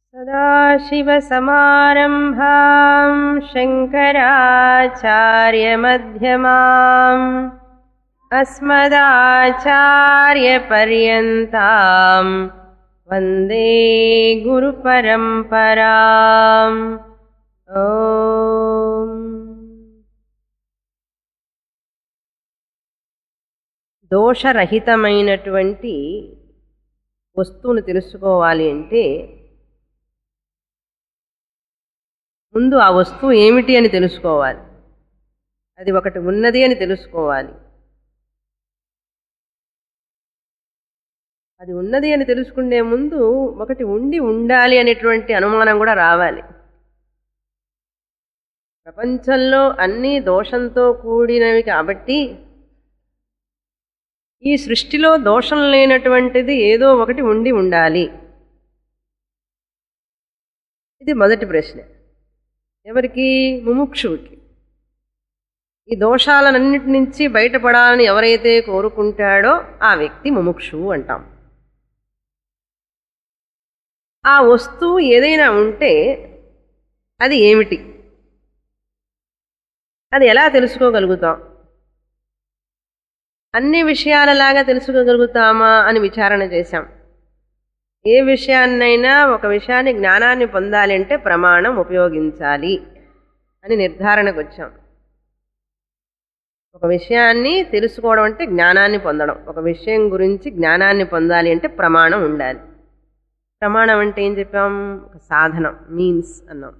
सदाशिवसमारम्भाम् शङ्कराचार्यमध्यमाम् अस्मदाचार्यपर्यन्ताम् वन्दे गुरुपरम्पराम् ॐ దోషరహితమైనటువంటి వస్తువును తెలుసుకోవాలి అంటే ముందు ఆ వస్తువు ఏమిటి అని తెలుసుకోవాలి అది ఒకటి ఉన్నది అని తెలుసుకోవాలి అది ఉన్నది అని తెలుసుకునే ముందు ఒకటి ఉండి ఉండాలి అనేటువంటి అనుమానం కూడా రావాలి ప్రపంచంలో అన్నీ దోషంతో కూడినవి కాబట్టి ఈ సృష్టిలో దోషం లేనటువంటిది ఏదో ఒకటి ఉండి ఉండాలి ఇది మొదటి ప్రశ్న ఎవరికి ముముక్షువుకి ఈ దోషాలన్నిటి నుంచి బయటపడాలని ఎవరైతే కోరుకుంటాడో ఆ వ్యక్తి ముముక్షువు అంటాం ఆ వస్తువు ఏదైనా ఉంటే అది ఏమిటి అది ఎలా తెలుసుకోగలుగుతాం అన్ని విషయాలలాగా తెలుసుకోగలుగుతామా అని విచారణ చేశాం ఏ విషయాన్నైనా ఒక విషయాన్ని జ్ఞానాన్ని పొందాలి అంటే ప్రమాణం ఉపయోగించాలి అని నిర్ధారణకు వచ్చాం ఒక విషయాన్ని తెలుసుకోవడం అంటే జ్ఞానాన్ని పొందడం ఒక విషయం గురించి జ్ఞానాన్ని పొందాలి అంటే ప్రమాణం ఉండాలి ప్రమాణం అంటే ఏం చెప్పాం ఒక సాధనం మీన్స్ అన్నాం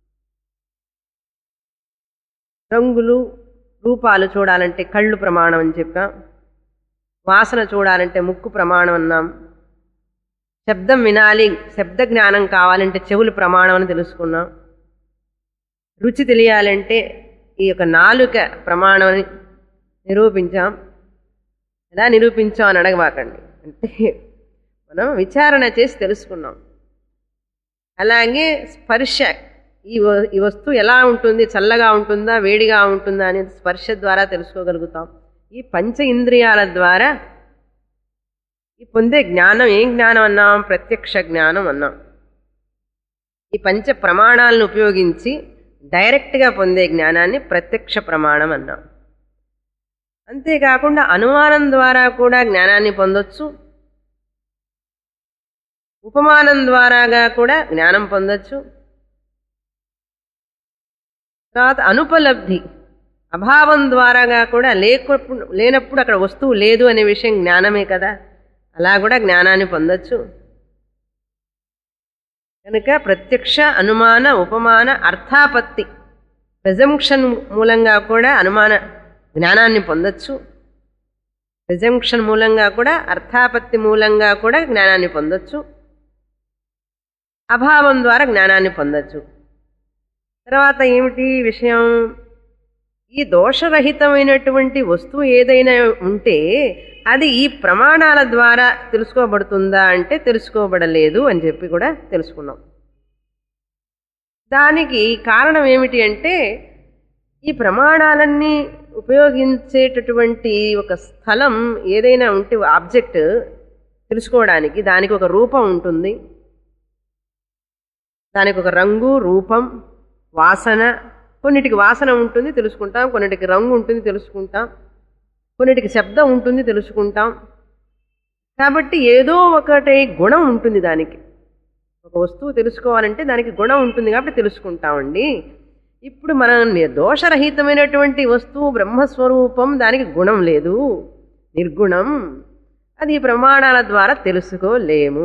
రంగులు రూపాలు చూడాలంటే కళ్ళు ప్రమాణం అని చెప్పాం వాసన చూడాలంటే ముక్కు ప్రమాణం అన్నాం శబ్దం వినాలి శబ్ద జ్ఞానం కావాలంటే చెవులు ప్రమాణం అని తెలుసుకున్నాం రుచి తెలియాలంటే ఈ యొక్క నాలుక ప్రమాణం అని నిరూపించాం ఎలా నిరూపించాం అని అడగబాకండి అంటే మనం విచారణ చేసి తెలుసుకున్నాం అలాగే స్పర్శ ఈ ఈ వస్తువు ఎలా ఉంటుంది చల్లగా ఉంటుందా వేడిగా ఉంటుందా అనేది స్పర్శ ద్వారా తెలుసుకోగలుగుతాం ఈ పంచ ఇంద్రియాల ద్వారా ఈ పొందే జ్ఞానం ఏం జ్ఞానం అన్నాం ప్రత్యక్ష జ్ఞానం అన్నాం ఈ పంచ ప్రమాణాలను ఉపయోగించి డైరెక్ట్గా పొందే జ్ఞానాన్ని ప్రత్యక్ష ప్రమాణం అన్నాం అంతేకాకుండా అనుమానం ద్వారా కూడా జ్ఞానాన్ని పొందొచ్చు ఉపమానం ద్వారాగా కూడా జ్ఞానం పొందొచ్చు తర్వాత అనుపలబ్ధి అభావం ద్వారాగా కూడా లేకప్పుడు లేనప్పుడు అక్కడ వస్తువు లేదు అనే విషయం జ్ఞానమే కదా అలా కూడా జ్ఞానాన్ని పొందొచ్చు కనుక ప్రత్యక్ష అనుమాన ఉపమాన అర్థాపత్తి ప్రెజంక్షన్ మూలంగా కూడా అనుమాన జ్ఞానాన్ని పొందొచ్చు ప్రెజంక్షన్ మూలంగా కూడా అర్థాపత్తి మూలంగా కూడా జ్ఞానాన్ని పొందొచ్చు అభావం ద్వారా జ్ఞానాన్ని పొందొచ్చు తర్వాత ఏమిటి విషయం ఈ దోషరహితమైనటువంటి వస్తువు ఏదైనా ఉంటే అది ఈ ప్రమాణాల ద్వారా తెలుసుకోబడుతుందా అంటే తెలుసుకోబడలేదు అని చెప్పి కూడా తెలుసుకున్నాం దానికి కారణం ఏమిటి అంటే ఈ ప్రమాణాలన్నీ ఉపయోగించేటటువంటి ఒక స్థలం ఏదైనా ఉంటే ఆబ్జెక్ట్ తెలుసుకోవడానికి దానికి ఒక రూపం ఉంటుంది దానికి ఒక రంగు రూపం వాసన కొన్నిటికి వాసన ఉంటుంది తెలుసుకుంటాం కొన్నిటికి రంగు ఉంటుంది తెలుసుకుంటాం కొన్నిటికి శబ్దం ఉంటుంది తెలుసుకుంటాం కాబట్టి ఏదో ఒకటి గుణం ఉంటుంది దానికి ఒక వస్తువు తెలుసుకోవాలంటే దానికి గుణం ఉంటుంది కాబట్టి తెలుసుకుంటామండి ఇప్పుడు మనం దోషరహితమైనటువంటి వస్తువు బ్రహ్మస్వరూపం దానికి గుణం లేదు నిర్గుణం అది ప్రమాణాల ద్వారా తెలుసుకోలేము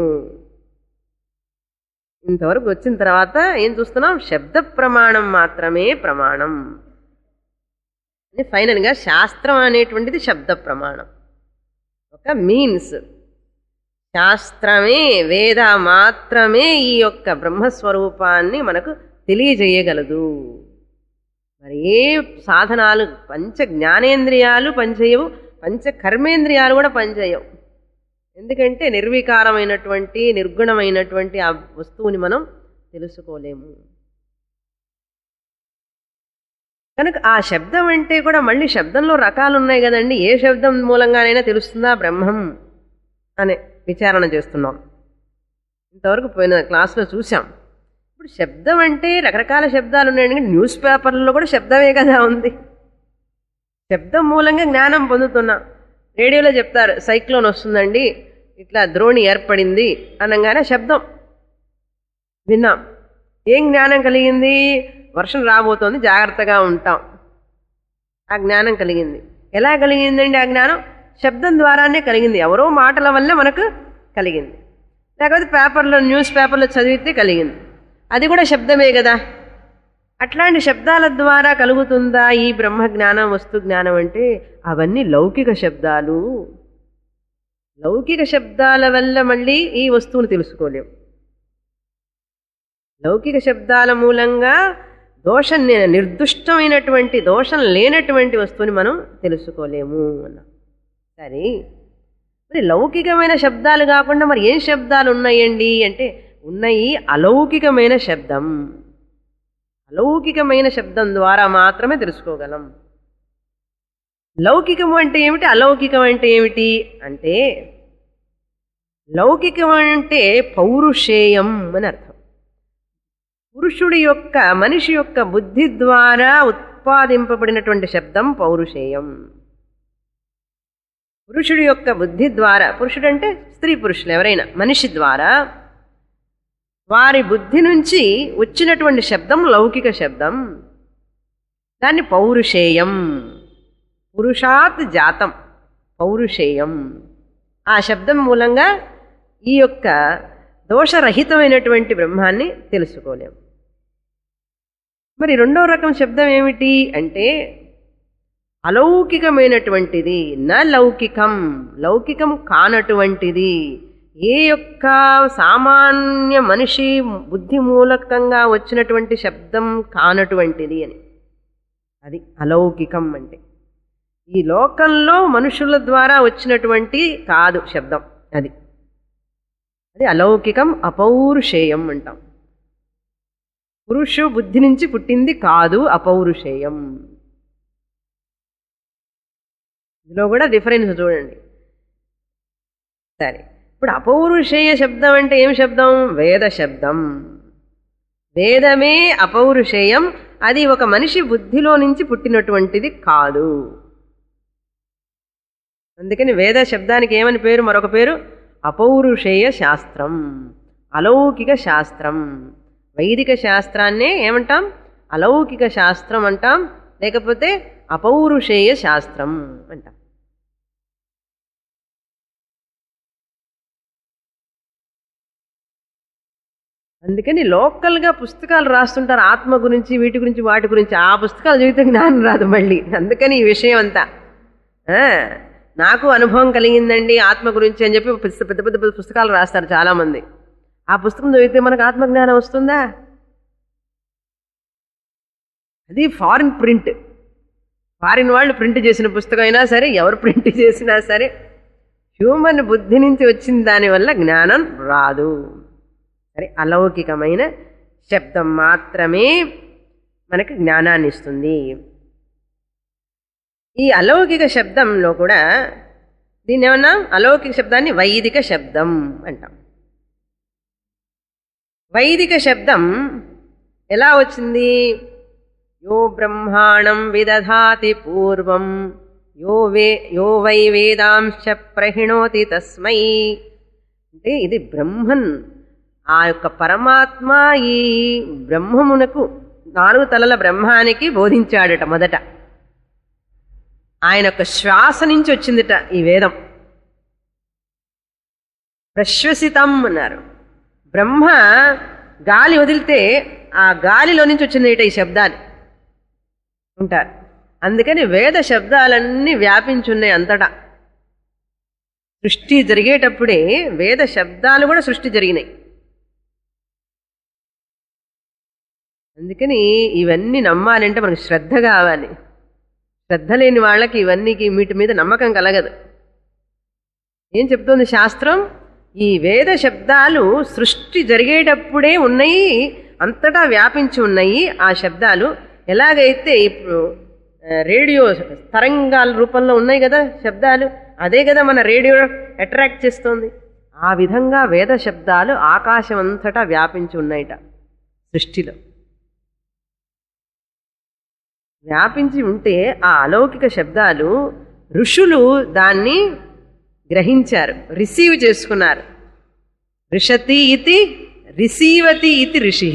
ఇంతవరకు వచ్చిన తర్వాత ఏం చూస్తున్నాం శబ్ద ప్రమాణం మాత్రమే ప్రమాణం అని ఫైనల్గా శాస్త్రం అనేటువంటిది శబ్ద ప్రమాణం ఒక మీన్స్ శాస్త్రమే వేద మాత్రమే ఈ యొక్క బ్రహ్మస్వరూపాన్ని మనకు తెలియజేయగలదు మరి ఏ సాధనాలు పంచ జ్ఞానేంద్రియాలు పనిచేయవు పంచ కర్మేంద్రియాలు కూడా పనిచేయవు ఎందుకంటే నిర్వికారమైనటువంటి నిర్గుణమైనటువంటి ఆ వస్తువుని మనం తెలుసుకోలేము కనుక ఆ శబ్దం అంటే కూడా మళ్ళీ శబ్దంలో రకాలు ఉన్నాయి కదండి ఏ శబ్దం మూలంగానైనా తెలుస్తుందా బ్రహ్మం అనే విచారణ చేస్తున్నాం ఇంతవరకు పోయిన క్లాస్లో చూసాం ఇప్పుడు శబ్దం అంటే రకరకాల శబ్దాలు ఉన్నాయండి న్యూస్ పేపర్లలో కూడా శబ్దమే కదా ఉంది శబ్దం మూలంగా జ్ఞానం పొందుతున్నాం రేడియోలో చెప్తారు సైక్లోన్ వస్తుందండి ఇట్లా ద్రోణి ఏర్పడింది అనగానే శబ్దం విన్నాం ఏం జ్ఞానం కలిగింది వర్షం రాబోతోంది జాగ్రత్తగా ఉంటాం ఆ జ్ఞానం కలిగింది ఎలా కలిగిందండి ఆ జ్ఞానం శబ్దం ద్వారానే కలిగింది ఎవరో మాటల వల్ల మనకు కలిగింది లేకపోతే పేపర్లో న్యూస్ పేపర్లో చదివితే కలిగింది అది కూడా శబ్దమే కదా అట్లాంటి శబ్దాల ద్వారా కలుగుతుందా ఈ బ్రహ్మ జ్ఞానం వస్తు జ్ఞానం అంటే అవన్నీ లౌకిక శబ్దాలు లౌకిక శబ్దాల వల్ల మళ్ళీ ఈ వస్తువును తెలుసుకోలేం లౌకిక శబ్దాల మూలంగా దోషం ని- నిర్దుష్టమైనటువంటి దోషం లేనటువంటి వస్తువుని మనం తెలుసుకోలేము అన్న సరే మరి లౌకికమైన శబ్దాలు కాకుండా మరి ఏం శబ్దాలు ఉన్నాయండి అంటే ఉన్నాయి అలౌకికమైన శబ్దం అలౌకికమైన శబ్దం ద్వారా మాత్రమే తెలుసుకోగలం లౌకికం అంటే ఏమిటి అలౌకికం అంటే ఏమిటి అంటే లౌకికం అంటే పౌరుషేయం అని అర్థం పురుషుడి యొక్క మనిషి యొక్క బుద్ధి ద్వారా ఉత్పాదింపబడినటువంటి శబ్దం పౌరుషేయం పురుషుడి యొక్క బుద్ధి ద్వారా పురుషుడు అంటే స్త్రీ పురుషులు ఎవరైనా మనిషి ద్వారా వారి బుద్ధి నుంచి వచ్చినటువంటి శబ్దం లౌకిక శబ్దం దాన్ని పౌరుషేయం పురుషాత్ జాతం పౌరుషేయం ఆ శబ్దం మూలంగా ఈ యొక్క దోషరహితమైనటువంటి బ్రహ్మాన్ని తెలుసుకోలేం మరి రెండో రకం శబ్దం ఏమిటి అంటే అలౌకికమైనటువంటిది నా లౌకికం లౌకికం కానటువంటిది ఏ యొక్క సామాన్య మనిషి బుద్ధి మూలకంగా వచ్చినటువంటి శబ్దం కానటువంటిది అని అది అలౌకికం అంటే ఈ లోకంలో మనుషుల ద్వారా వచ్చినటువంటి కాదు శబ్దం అది అది అలౌకికం అపౌరుషేయం అంటాం పురుషు బుద్ధి నుంచి పుట్టింది కాదు అపౌరుషేయం ఇందులో కూడా డిఫరెన్స్ చూడండి సరే ఇప్పుడు అపౌరుషేయ శబ్దం అంటే ఏం శబ్దం వేద శబ్దం వేదమే అపౌరుషేయం అది ఒక మనిషి బుద్ధిలో నుంచి పుట్టినటువంటిది కాదు అందుకని వేద శబ్దానికి ఏమని పేరు మరొక పేరు అపౌరుషేయ శాస్త్రం అలౌకిక శాస్త్రం వైదిక శాస్త్రాన్నే ఏమంటాం అలౌకిక శాస్త్రం అంటాం లేకపోతే అపౌరుషేయ శాస్త్రం అంటాం అందుకని లోకల్గా పుస్తకాలు రాస్తుంటారు ఆత్మ గురించి వీటి గురించి వాటి గురించి ఆ పుస్తకాలు చదివితే జ్ఞానం రాదు మళ్ళీ అందుకని ఈ విషయం అంతా ఆ, నాకు అనుభవం కలిగిందండి ఆత్మ గురించి అని చెప్పి పెద్ద పెద్ద పెద్ద పుస్తకాలు రాస్తారు చాలామంది ఆ పుస్తకం చదివితే మనకు ఆత్మజ్ఞానం వస్తుందా అది ఫారిన్ ప్రింట్ ఫారిన్ వాళ్ళు ప్రింట్ చేసిన పుస్తకం అయినా సరే ఎవరు ప్రింట్ చేసినా సరే హ్యూమన్ బుద్ధి నుంచి వచ్చిన దానివల్ల జ్ఞానం రాదు సరే అలౌకికమైన శబ్దం మాత్రమే మనకి జ్ఞానాన్ని ఇస్తుంది ఈ అలౌకిక శబ్దంలో కూడా దీన్ని ఏమన్నా అలౌకిక శబ్దాన్ని వైదిక శబ్దం అంటాం వైదిక శబ్దం ఎలా వచ్చింది యో బ్రహ్మాణం విదధాతి పూర్వం యో వే యో వై వేదాంశ ప్రహిణోతి తస్మై అంటే ఇది బ్రహ్మన్ ఆ యొక్క పరమాత్మ ఈ బ్రహ్మమునకు నాలుగు తలల బ్రహ్మానికి బోధించాడట మొదట ఆయన యొక్క శ్వాస నుంచి వచ్చిందిట ఈ వేదం ప్రశ్వసితం అన్నారు బ్రహ్మ గాలి వదిలితే ఆ గాలిలో నుంచి వచ్చిందిట ఈ శబ్దాలు ఉంటారు అందుకని వేద శబ్దాలన్నీ వ్యాపించున్నాయి అంతటా సృష్టి జరిగేటప్పుడే వేద శబ్దాలు కూడా సృష్టి జరిగినాయి అందుకని ఇవన్నీ నమ్మాలంటే మనకు శ్రద్ధ కావాలి శ్రద్ధ లేని వాళ్ళకి ఇవన్నీకి వీటి మీద నమ్మకం కలగదు ఏం చెప్తోంది శాస్త్రం ఈ వేద శబ్దాలు సృష్టి జరిగేటప్పుడే ఉన్నాయి అంతటా వ్యాపించి ఉన్నాయి ఆ శబ్దాలు ఎలాగైతే ఇప్పుడు ఆ, రేడియో తరంగాల రూపంలో ఉన్నాయి కదా శబ్దాలు అదే కదా మన రేడియో అట్రాక్ట్ చేస్తోంది ఆ విధంగా వేద శబ్దాలు ఆకాశం అంతటా వ్యాపించి ఉన్నాయిట సృష్టిలో వ్యాపించి ఉంటే ఆ అలౌకిక శబ్దాలు ఋషులు దాన్ని గ్రహించారు రిసీవ్ చేసుకున్నారు రిషతి ఇతి రిసీవతి ఇతి ఋషి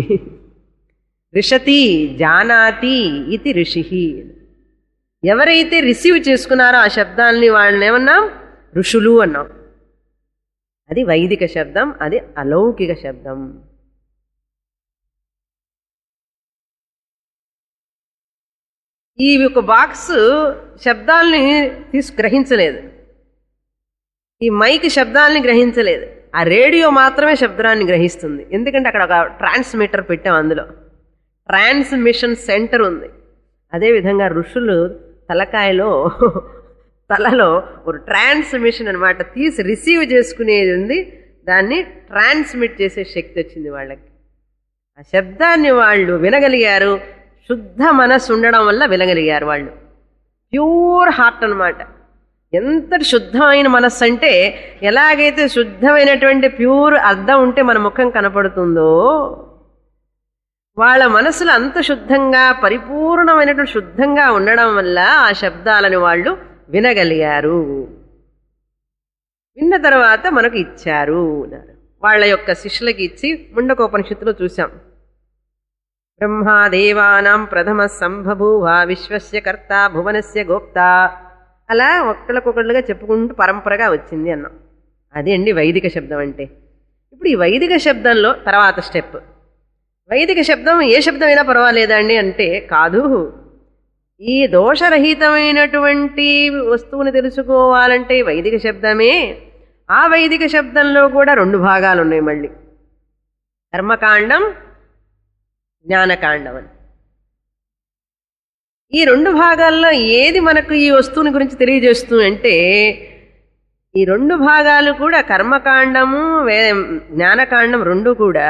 రిషతి జానాతి ఇతి ఋషి ఎవరైతే రిసీవ్ చేసుకున్నారో ఆ శబ్దాల్ని వాళ్ళని ఏమన్నాం ఋషులు అన్నాం అది వైదిక శబ్దం అది అలౌకిక శబ్దం ఈ ఒక బాక్స్ శబ్దాల్ని తీసు గ్రహించలేదు ఈ మైక్ శబ్దాల్ని గ్రహించలేదు ఆ రేడియో మాత్రమే శబ్దాన్ని గ్రహిస్తుంది ఎందుకంటే అక్కడ ఒక ట్రాన్స్మిటర్ పెట్టాం అందులో ట్రాన్స్మిషన్ సెంటర్ ఉంది అదేవిధంగా ఋషులు తలకాయలో తలలో ఒక ట్రాన్స్మిషన్ అనమాట తీసి రిసీవ్ చేసుకునేది ఉంది దాన్ని ట్రాన్స్మిట్ చేసే శక్తి వచ్చింది వాళ్ళకి ఆ శబ్దాన్ని వాళ్ళు వినగలిగారు శుద్ధ మనస్సు ఉండడం వల్ల వినగలిగారు వాళ్ళు ప్యూర్ హార్ట్ అనమాట ఎంతటి శుద్ధమైన మనస్సు అంటే ఎలాగైతే శుద్ధమైనటువంటి ప్యూర్ అద్దం ఉంటే మన ముఖం కనపడుతుందో వాళ్ళ మనసులు అంత శుద్ధంగా పరిపూర్ణమైనటువంటి శుద్ధంగా ఉండడం వల్ల ఆ శబ్దాలను వాళ్ళు వినగలిగారు విన్న తర్వాత మనకు ఇచ్చారు అన్నారు వాళ్ళ యొక్క శిష్యులకి ఇచ్చి ముండకోపనిషత్తులో చూసాం బ్రహ్మాదేవానాం ప్రథమ సంభభూవ విశ్వస్య కర్త భువనస్య గోప్త అలా ఒక్కళ్ళకొకళ్ళుగా చెప్పుకుంటూ పరంపరగా వచ్చింది అన్నాం అదే అండి వైదిక శబ్దం అంటే ఇప్పుడు ఈ వైదిక శబ్దంలో తర్వాత స్టెప్ వైదిక శబ్దం ఏ శబ్దమైనా పర్వాలేదా అండి అంటే కాదు ఈ దోషరహితమైనటువంటి వస్తువుని తెలుసుకోవాలంటే వైదిక శబ్దమే ఆ వైదిక శబ్దంలో కూడా రెండు భాగాలు ఉన్నాయి మళ్ళీ కర్మకాండం జ్ఞానకాండం అని ఈ రెండు భాగాల్లో ఏది మనకు ఈ వస్తువుని గురించి తెలియజేస్తుంది అంటే ఈ రెండు భాగాలు కూడా కర్మకాండము వే జ్ఞానకాండం రెండు కూడా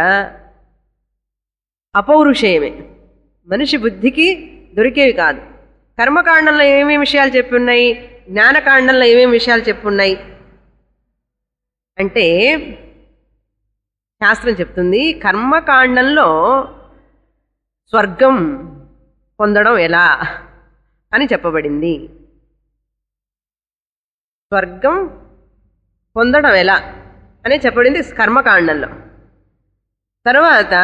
అపౌరుషేయమే మనిషి బుద్ధికి దొరికేవి కాదు కర్మకాండంలో ఏమేమి విషయాలు చెప్పున్నాయి జ్ఞానకాండంలో ఏమేమి విషయాలు చెప్పున్నాయి అంటే శాస్త్రం చెప్తుంది కర్మకాండంలో స్వర్గం పొందడం ఎలా అని చెప్పబడింది స్వర్గం పొందడం ఎలా అని చెప్పబడింది కర్మకాండంలో తర్వాత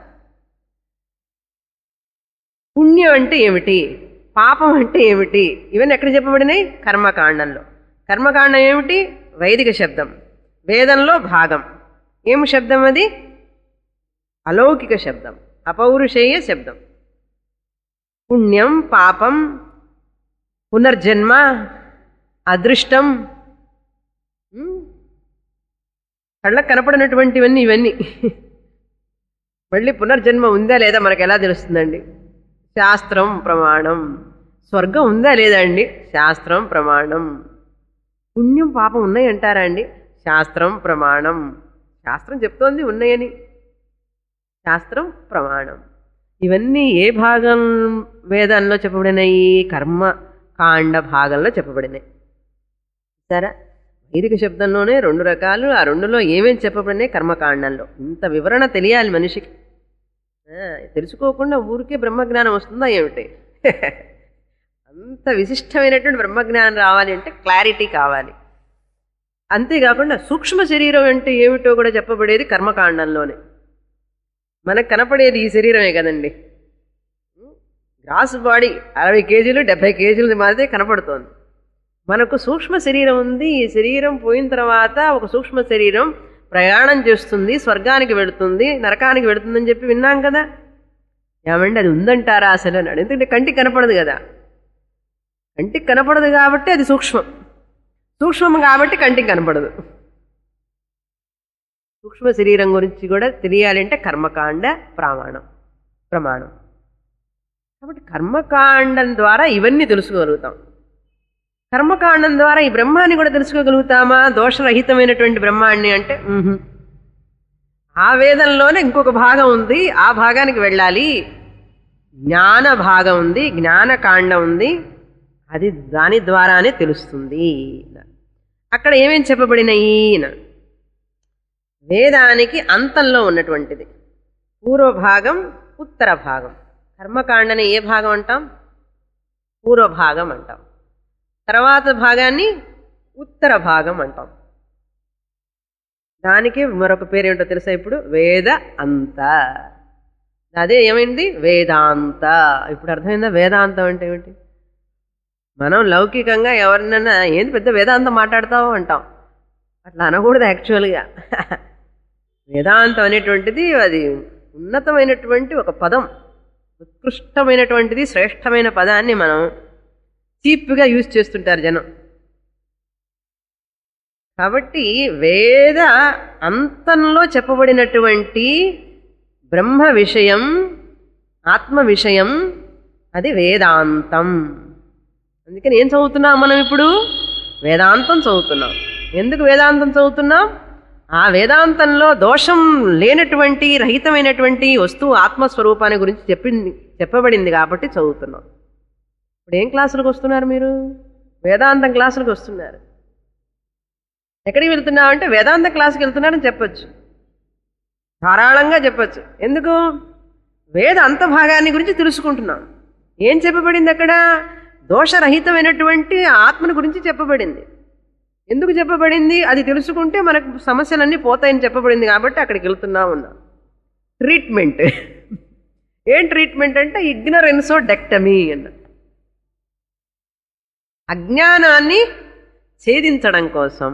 పుణ్యం అంటే ఏమిటి పాపం అంటే ఏమిటి ఇవన్నీ ఎక్కడ చెప్పబడినాయి కర్మకాండంలో కర్మకాండం ఏమిటి వైదిక శబ్దం వేదంలో భాగం ఏం శబ్దం అది అలౌకిక శబ్దం అపౌరుషేయ శబ్దం పుణ్యం పాపం పునర్జన్మ అదృష్టం ఉమ్, కళ్ళకు కనపడినటువంటివన్నీ ఇవన్నీ మళ్ళీ పునర్జన్మ ఉందా లేదా మనకు ఎలా తెలుస్తుందండి శాస్త్రం ప్రమాణం స్వర్గం ఉందా లేదా అండి శాస్త్రం ప్రమాణం పుణ్యం పాపం ఉన్నాయి అంటారా అండి శాస్త్రం ప్రమాణం శాస్త్రం చెప్తోంది ఉన్నాయని శాస్త్రం ప్రమాణం ఇవన్నీ ఏ భాగం వేదంలో చెప్పబడినాయి కర్మ కాండ భాగంలో చెప్పబడినాయి సరే వైదిక శబ్దంలోనే రెండు రకాలు ఆ రెండులో ఏమేమి చెప్పబడినాయి కర్మకాండంలో ఇంత వివరణ తెలియాలి మనిషికి ఆ, తెలుసుకోకుండా ఊరికే బ్రహ్మజ్ఞానం వస్తుందా ఏమిటి అంత విశిష్టమైనటువంటి బ్రహ్మజ్ఞానం రావాలి అంటే క్లారిటీ కావాలి అంతేకాకుండా సూక్ష్మ శరీరం అంటే ఏమిటో కూడా చెప్పబడేది కర్మకాండంలోనే మనకు కనపడేది ఈ శరీరమే కదండి గ్రాస్ బాడీ అరవై కేజీలు డెబ్బై కేజీలు మాత్రమే కనపడుతోంది మనకు సూక్ష్మ శరీరం ఉంది ఈ శరీరం పోయిన తర్వాత ఒక సూక్ష్మ శరీరం ప్రయాణం చేస్తుంది స్వర్గానికి వెళుతుంది నరకానికి వెళుతుందని చెప్పి విన్నాం కదా ఏమండి అది ఉందంటారా అసలు అన్నాడు ఎందుకంటే కంటికి కనపడదు కదా కంటికి కనపడదు కాబట్టి అది సూక్ష్మం సూక్ష్మం కాబట్టి కంటికి కనపడదు సూక్ష్మ శరీరం గురించి కూడా తెలియాలంటే కర్మకాండ ప్రమాణం ప్రమాణం కాబట్టి కర్మకాండం ద్వారా ఇవన్నీ తెలుసుకోగలుగుతాం కర్మకాండం ద్వారా ఈ బ్రహ్మాన్ని కూడా తెలుసుకోగలుగుతామా దోషరహితమైనటువంటి బ్రహ్మాన్ని అంటే మ్హూ. ఆ వేదంలోనే ఇంకొక భాగం ఉంది ఆ భాగానికి వెళ్ళాలి జ్ఞాన భాగం ఉంది జ్ఞానకాండం ఉంది అది దాని ద్వారానే తెలుస్తుంది అక్కడ ఏమేం చెప్పబడినాయి వేదానికి అంతంలో ఉన్నటువంటిది పూర్వభాగం ఉత్తర భాగం కర్మకాండని ఏ భాగం అంటాం పూర్వభాగం అంటాం తర్వాత భాగాన్ని ఉత్తర భాగం అంటాం దానికి మరొక పేరేంటో తెలుసా ఇప్పుడు వేద అంత అదే ఏమైంది వేదాంత ఇప్పుడు అర్థమైందా వేదాంతం అంటే ఏమిటి మనం లౌకికంగా ఎవరినైనా ఏంది పెద్ద వేదాంతం మాట్లాడతావు అంటాం అట్లా అనకూడదు యాక్చువల్గా వేదాంతం అనేటువంటిది అది ఉన్నతమైనటువంటి ఒక పదం ఉత్కృష్టమైనటువంటిది శ్రేష్టమైన పదాన్ని మనం చీప్గా యూజ్ చేస్తుంటారు జనం కాబట్టి వేద అంతంలో చెప్పబడినటువంటి బ్రహ్మ విషయం ఆత్మ విషయం అది వేదాంతం అందుకని ఏం చదువుతున్నాం మనం ఇప్పుడు వేదాంతం చదువుతున్నాం ఎందుకు వేదాంతం చదువుతున్నాం ఆ వేదాంతంలో దోషం లేనటువంటి రహితమైనటువంటి వస్తువు ఆత్మస్వరూపాన్ని గురించి చెప్పింది చెప్పబడింది కాబట్టి చదువుతున్నాం ఇప్పుడు ఏం క్లాసులకు వస్తున్నారు మీరు వేదాంతం క్లాసులకు వస్తున్నారు ఎక్కడికి వెళ్తున్నావు అంటే వేదాంత క్లాస్కి వెళ్తున్నారని చెప్పొచ్చు ధారాళంగా చెప్పొచ్చు ఎందుకు వేద అంత భాగాన్ని గురించి తెలుసుకుంటున్నాం ఏం చెప్పబడింది అక్కడ దోషరహితమైనటువంటి ఆత్మను గురించి చెప్పబడింది ఎందుకు చెప్పబడింది అది తెలుసుకుంటే మనకు సమస్యలన్నీ పోతాయని చెప్పబడింది కాబట్టి అక్కడికి వెళ్తున్నా ఉన్నాం ట్రీట్మెంట్ ఏం ట్రీట్మెంట్ అంటే ఇగ్నరెన్సో డెక్టమీ అన్న అజ్ఞానాన్ని ఛేదించడం కోసం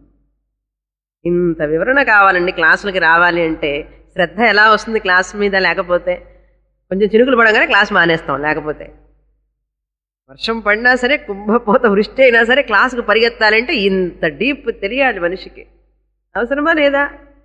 ఇంత వివరణ కావాలండి క్లాసులకి రావాలి అంటే శ్రద్ధ ఎలా వస్తుంది క్లాస్ మీద లేకపోతే కొంచెం చినుకులు పడగానే క్లాస్ మానేస్తాం లేకపోతే వర్షం పడినా సరే కుంభపోత వృష్టి అయినా సరే క్లాసుకు పరిగెత్తాలంటే ఇంత డీప్ తెలియాలి మనిషికి అవసరమా లేదా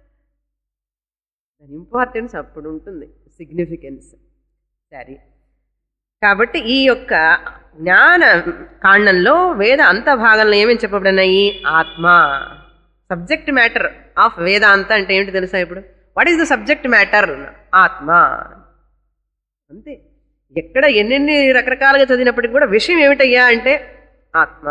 దాని ఇంపార్టెన్స్ అప్పుడు ఉంటుంది సిగ్నిఫికెన్స్ సరే కాబట్టి ఈ యొక్క జ్ఞాన కాండంలో వేద అంత భాగంలో ఏమేమి చెప్పబడినాయి ఆత్మ సబ్జెక్ట్ మ్యాటర్ ఆఫ్ వేదాంత అంటే ఏమిటి తెలుసా ఇప్పుడు what is the subject matter ఆత్మ అంతే ఎక్కడ ఎన్నెన్ని రకరకాలుగా చదివినప్పటికీ కూడా విషయం ఏమిటయ్యా అంటే ఆత్మ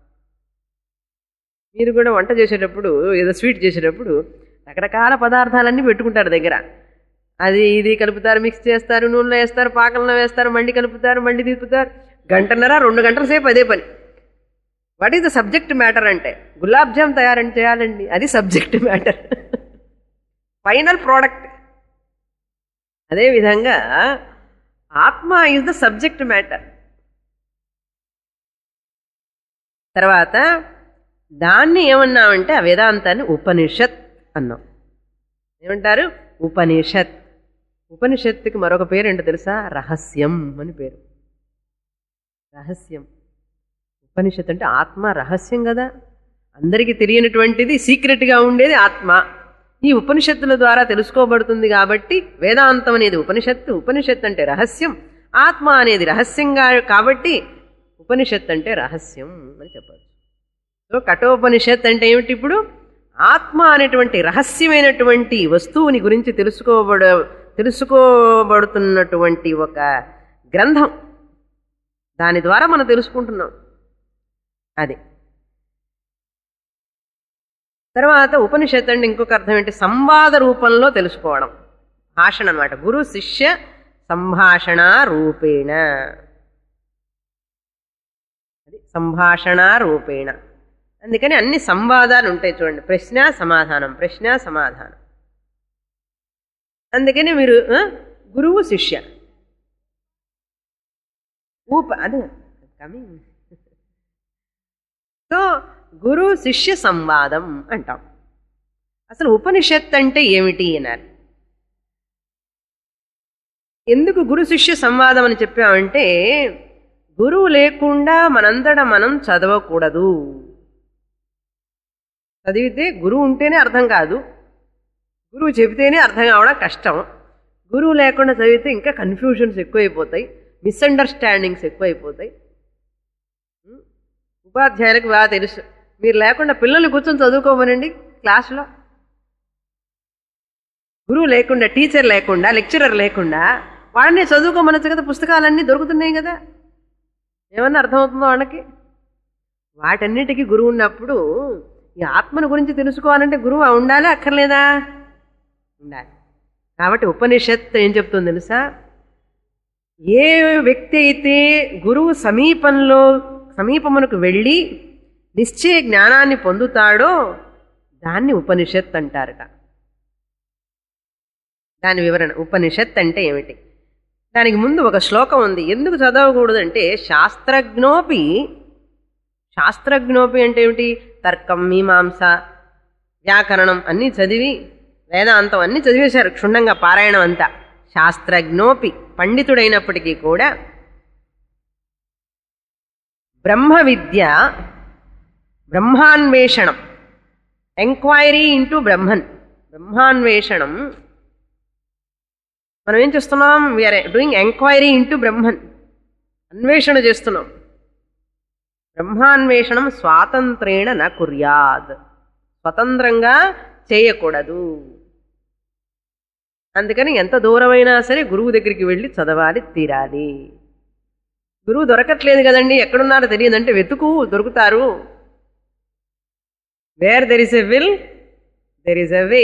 మీరు కూడా వంట చేసేటప్పుడు ఏదో స్వీట్ చేసేటప్పుడు రకరకాల పదార్థాలన్నీ పెట్టుకుంటారు దగ్గర అది ఇది కలుపుతారు మిక్స్ చేస్తారు నూనెలో వేస్తారు పాకంలో వేస్తారు మళ్ళీ కలుపుతారు మళ్ళీ తిప్పుతారు గంటన్నర రెండు గంటల సేపు అదే పని what is the subject matter అంటే గులాబ్ జామ్ తయారని చేయాలండి అది సబ్జెక్ట్ మ్యాటర్ ఫైనల్ ప్రోడక్ట్ అదేవిధంగా ఆత్మ ఈజ్ ద సబ్జెక్ట్ మ్యాటర్ తర్వాత దాన్ని ఏమన్నామంటే ఆ వేదాంతాన్ని ఉపనిషత్ అన్నాం ఏమంటారు ఉపనిషత్ ఉపనిషత్తుకి మరొక పేరు ఏంటో తెలుసా రహస్యం అని పేరు రహస్యం ఉపనిషత్ అంటే ఆత్మ రహస్యం కదా అందరికీ తెలియనటువంటిది సీక్రెట్గా ఉండేది ఆత్మ ఈ ఉపనిషత్తుల ద్వారా తెలుసుకోబడుతుంది కాబట్టి వేదాంతం అనేది ఉపనిషత్తు ఉపనిషత్ అంటే రహస్యం ఆత్మ అనేది రహస్యంగా కాబట్టి ఉపనిషత్ అంటే రహస్యం అని చెప్పచ్చు సో కఠోపనిషత్ అంటే ఏమిటి ఇప్పుడు ఆత్మ అనేటువంటి రహస్యమైనటువంటి వస్తువుని గురించి తెలుసుకోబడ తెలుసుకోబడుతున్నటువంటి ఒక గ్రంథం దాని ద్వారా మనం తెలుసుకుంటున్నాం అది తర్వాత ఉపనిషత్ అంటే ఇంకొక అర్థం ఏంటి సంవాద రూపంలో తెలుసుకోవడం భాషణ అనమాట గురు శిష్య సంభాషణ రూపేణ అది సంభాషణ రూపేణ అందుకని అన్ని సంవాదాలు ఉంటాయి చూడండి ప్రశ్న సమాధానం ప్రశ్న సమాధానం అందుకని మీరు ఆ, గురువు శిష్య ఊప అదే కమింగ్ సో గురు శిష్య సంవాదం అంటాం అసలు ఉపనిషత్ అంటే ఏమిటి అన్నారు ఎందుకు గురు శిష్య సంవాదం అని చెప్పామంటే గురువు లేకుండా మనంతట మనం చదవకూడదు చదివితే గురువు ఉంటేనే అర్థం కాదు గురువు చెబితేనే అర్థం కావడం కష్టం గురువు లేకుండా చదివితే ఇంకా కన్ఫ్యూషన్స్ ఎక్కువైపోతాయి మిస్అండర్స్టాండింగ్స్ ఎక్కువైపోతాయి ఉం? ఉపాధ్యాయులకు బాగా తెలుసు మీరు లేకుండా పిల్లల్ని కూర్చొని చదువుకోమనండి క్లాసులో గురువు లేకుండా టీచర్ లేకుండా లెక్చరర్ లేకుండా వాడిని చదువుకోమనొచ్చు కదా పుస్తకాలన్నీ దొరుకుతున్నాయి కదా ఏమన్నా అర్థమవుతుందో వాళ్ళకి వాటన్నిటికీ గురువు ఉన్నప్పుడు ఈ ఆత్మను గురించి తెలుసుకోవాలంటే గురువు ఉండాలి అక్కర్లేదా ఉండాలి కాబట్టి ఉపనిషత్ ఏం చెప్తుంది తెలుసా ఏ వ్యక్తి అయితే గురువు సమీపంలో సమీపమునకు వెళ్ళి నిశ్చయ జ్ఞానాన్ని పొందుతాడో దాన్ని ఉపనిషత్ అంటారట దాని వివరణ ఉపనిషత్ అంటే ఏమిటి దానికి ముందు ఒక శ్లోకం ఉంది ఎందుకు చదవకూడదంటే శాస్త్రజ్ఞోపి శాస్త్రజ్ఞోపి అంటే ఏమిటి తర్కం మీమాంస వ్యాకరణం అన్నీ చదివి వేదాంతం అన్నీ చదివేశారు క్షుణ్ణంగా పారాయణం అంతా శాస్త్రజ్ఞోపి పండితుడైనప్పటికీ కూడా బ్రహ్మ విద్య బ్రహ్మాన్వేషణం ఎంక్వైరీ ఇంటూ బ్రహ్మన్ బ్రహ్మాన్వేషణం మనం ఏం చేస్తున్నాం we're doing enquiry into Brahman అన్వేషణ చేస్తున్నాం బ్రహ్మాన్వేషణం స్వాతంత్రేణ న కుర్యాద్ స్వతంత్రంగా చేయకూడదు అందుకని ఎంత దూరమైనా సరే గురువు దగ్గరికి వెళ్ళి చదవాలి తీరాలి గురువు దొరకట్లేదు కదండి ఎక్కడున్నారో తెలియదంటే వెతుకు దొరుకుతారు where there is a will there is a way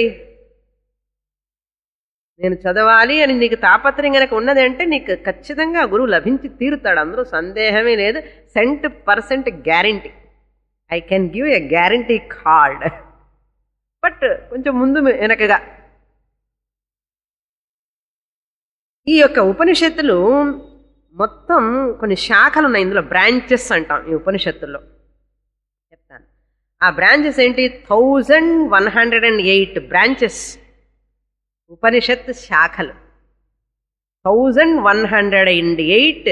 నేను చదవాలి అని నీకు తాపత్రయం కనుక ఉన్నది అంటే నీకు ఖచ్చితంగా గురువు లభించి తీరుతాడు అందులో సందేహమే లేదు cent percent guarantee I can give a guarantee card but కొంచెం ముందు వెనకగా ఈ యొక్క ఉపనిషత్తులు మొత్తం కొన్ని శాఖలు ఉన్నాయి ఇందులో బ్రాంచెస్ అంటాం ఈ ఉపనిషత్తుల్లో చెప్తాను ఆ బ్రాంచెస్ ఏంటి thousand one hundred and eight branches Upanishad శాఖలు thousand one hundred and eight